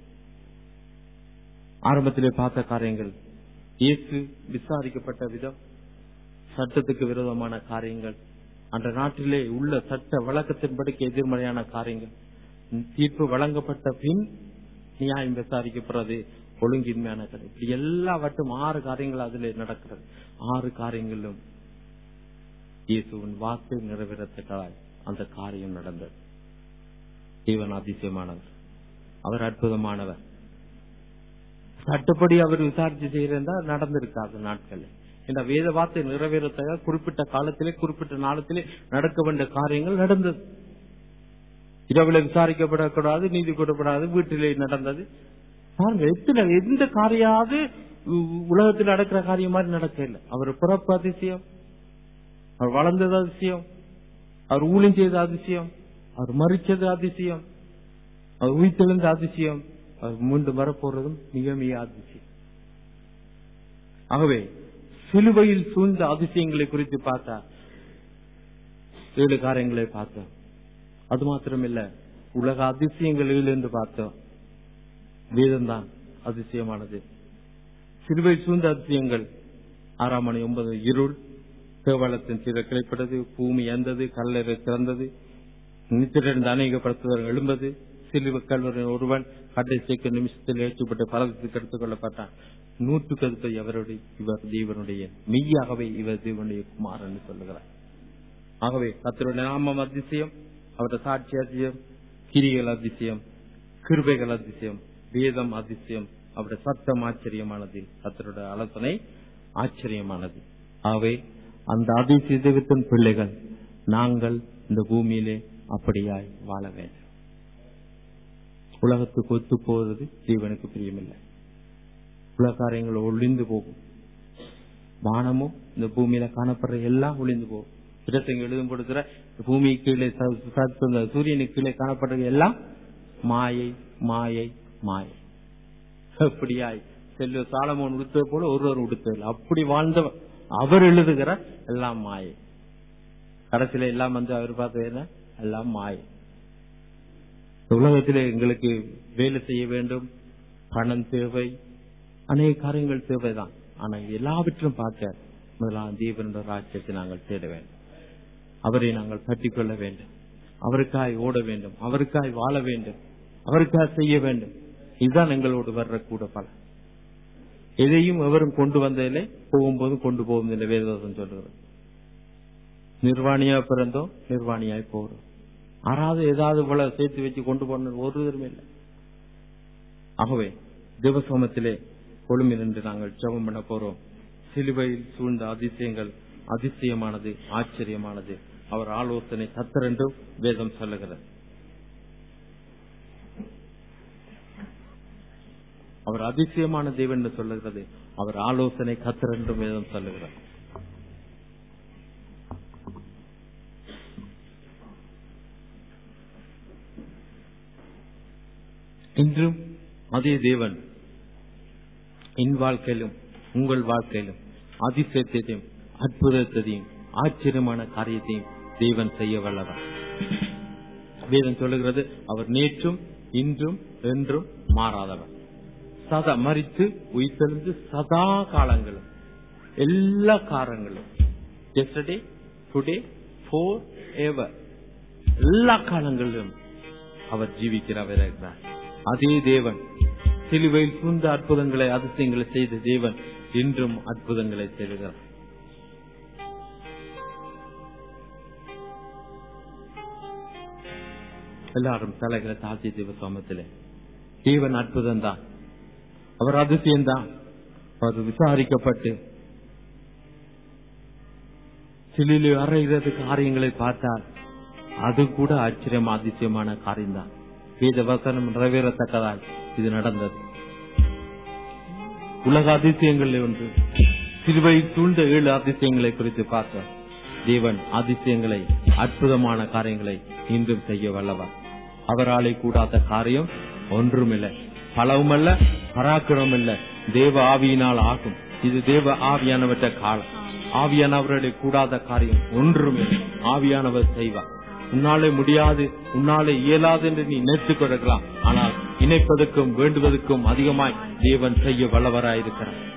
ஆரம்பத்திலே பார்த்த காரியங்கள் இயேசு விசாரிக்கப்பட்ட விதம் சட்டத்துக்கு விரோதமான காரியங்கள் அந்த நாட்டிலே உள்ள சட்ட வழக்கத்தின்படிக்கு எதிர்மறையான காரியங்கள் தீர்ப்பு வழங்கப்பட்ட பின் நியாயம் விசாரிக்கப்படுறது ஒழுங்கின்மையான காரியம் இப்படி எல்லாவற்றும் ஆறு காரியங்கள் அதிலே நடக்கிறது ஆறு காரியங்களும் இயேசுவின் வாக்கு நிறைவேறத்தக்கதாய் அந்த காரியம் நடந்தது தேவன் அதிசயமானவர் அவர் அற்புதமானவர் சட்டப்படி அவர் விசாரிச்சு செய்யறதா நடந்திருக்காது நாட்கள் இந்த வேத வார்த்தை நிறைவேறத்தக்க குறிப்பிட்ட காலத்திலே குறிப்பிட்ட நாளத்திலே நடக்க வேண்டிய காரியங்கள் நடந்தது இரவுல விசாரிக்கப்படக்கூடாது நீதி கூடப்படாது வீட்டிலே நடந்தது பாருங்க எத்தனை எந்த காரியாவது உலகத்தில் நடக்கிற காரியம் மாதிரி நடக்க இல்லை அவர் பிறப்பு அதிசயம் அவர் வளர்ந்தது அதிசயம் அவர் ஊழியம் செய்த அதிசயம் அவர் மறிச்சது அதிசயம் அவர் உயிர்த்தெழுந்த அதிசயம் அவர் மீண்டும் வரப்போறதும் மிக மிக அதிசயம் ஆகவே சிலுவையில் சூழ்ந்த அதிசயங்களை குறித்து பார்த்தா ஏழு காரியங்களை பார்த்தோம் அது மாத்திரமில்ல உலக அதிசயங்கள் ஏழு என்று பார்த்தோம் வேதம்தான் அதிசயமானது சிலுவை சூழ்ந்த அதிசயங்கள் ஆறாம் மணி ஒன்பது இருள் தேவாலயத்தின் சீர கிளைப்பட்டது பூமி எந்தது கல்லறை திறந்தது நித்திரண்டு அநேகப்படுத்துவர் எழும்பது சிலுவ கல்வரின் ஒருவன் கடைசிக்கு நிமிஷத்தில் ஏற்றுப்பட்டு பலத்துக்கு எடுத்துக் கொள்ளப்பட்டான் நூற்றுக்கு அதிபதி அவருடைய இவர் தேவனுடைய மெய்யாகவே இவர் தேவனுடைய குமாரன் சொல்லுகிறார் ஆகவே கத்தருடைய நாமம் அதிசயம் அவருடைய சாட்சி அதிசயம் கிரிகள் அதிசயம் கிருபைகள் அதிசயம் வேதம் அதிசயம் அவருடைய சத்தம் ஆச்சரியமானது கத்தருடைய ஆலோசனை ஆச்சரியமானது ஆகவே அந்த அதிசய தெய்வத்தின் பிள்ளைகள் நாங்கள் இந்த பூமியிலே அப்படியாய் வாழ வேண்டும் உலகத்துக்கு ஒத்து போவது ஜீவனுக்கு பிரியமில்லை உலக காரியங்கள் ஒளிந்து போகும் வானமும் இந்த பூமியில காணப்படுற எல்லாம் ஒளிந்து போகும் இடத்தை எழுதும் கொடுக்கிற பூமி கீழே ச- ச- இந்த சூரியனுக்கு கீழே காணப்படுறது எல்லாம் மாயை மாயை மாயை அப்படியாய் செல்வ சாலமோன் உடுத்தது போல ஒருவர் உடுத்ததில்லை அப்படி வாழ்ந்தவர் அவர் எழுதுகிற எல்லாம் மாயை கடைசியில எல்லாம் வந்து அவர் பார்த்தது என்ன எல்லாம் மாயை இந்த உலகத்திலே எங்களுக்கு வேலை செய்ய வேண்டும் பணம் தேவை அநேக காரியங்கள் தேவைதான் ஆனா இது எல்லாவற்றும் பார்க்க முதலாம் தீபனுடைய ராஜ்யத்தை நாங்கள் தேட வேண்டும் அவரை நாங்கள் பற்றிக் கொள்ள வேண்டும் அவருக்காய் ஓட வேண்டும் அவருக்காய் வாழ வேண்டும் அவருக்காய் செய்ய வேண்டும் இதுதான் எங்களோடு வர்ற கூட பலன் எதையும் எவரும் கொண்டு வந்ததில்லை போகும்போது கொண்டு போகும் இல்லை வேதவாசம் சொல்றது நிர்வாணியா பிறந்தோம் நிர்வாணியாய் போறோம் ஆறாவது ஏதாவது போல சேர்த்து வச்சு கொண்டு போன ஒருவரும் இல்லை ஆகவே தேவசோமத்திலே கொழும்பி நின்று நாங்கள் ஜெபம் பண்ண போறோம் சிலுவையில் சூழ்ந்த அதிசயங்கள் அதிசயமானது ஆச்சரியமானது அவர் ஆலோசனை சத்தரென்றும் வேதம் சொல்லுகிறது அவர் அதிசயமான தேவன் என்று சொல்லுகிறது அவர் ஆலோசனை கத்தரென்றும் வேதம் சொல்லுகிறார் இன்றும் அதே தேவன் என் வாழ்க்கையிலும் உங்கள் வாழ்க்கையிலும் அதிசயத்தையும் அற்புதத்தையும் ஆச்சரியமான காரியத்தையும் தேவன் செய்ய வல்லவர் வேதம் சொல்லுகிறது அவர் நேற்றும் இன்றும் என்றும் மாறாதவர் சதா மறித்து உயிர்த்தெழுந்து சதா காலங்களும் எல்லா காலங்களும் எஸ்டே டுடே ஃபோர் எவர் எல்லா காலங்களிலும் அவர் ஜீவிக்கிறவர் இருக்கிறார் அதே தேவன் சிலுவையில் சூழ்ந்த அற்புதங்களை அதிசயங்களை செய்த தேவன் இன்றும் அற்புதங்களை செய்கிறார் எல்லாரும் தலைகளை தாழ்த்தி தேவ சமத்திலே தேவன் அற்புதம் தான் அவர் அதிசயம்தான் அவர் விசாரிக்கப்பட்டு சிலிலே அறைகிறது காரியங்களை பார்த்தால் அது கூட ஆச்சரியம் அதிசயமான காரியம்தான் வேத வசனம் நிறைவேறத்தக்கதால் இது நடந்தது உலக அதிசயங்கள் ஒன்று சிலுவை சூழ்ந்த ஏழு அதிசயங்களை குறித்து பார்த்தோம் தேவன் அதிசயங்களை அற்புதமான காரியங்களை இன்றும் செய்ய வல்லவர் அவராலே கூடாத காரியம் ஒன்றுமில்லை பலவுமல்ல பராக்கிரமல்ல தேவ ஆவியினால் ஆகும் இது தேவ ஆவியானவற்ற காலம் ஆவியானவருடைய கூடாத காரியம் ஒன்றுமில்லை ஆவியானவர் செய்வார் உன்னாலே முடியாது உன்னாலே இயலாது என்று நீ நினைத்துக் கொள்ளலாம் ஆனால் இணைப்பதற்கும் வேண்டுவதற்கும் அதிகமாய் தேவன் செய்ய வல்லவராயிருக்கிறார்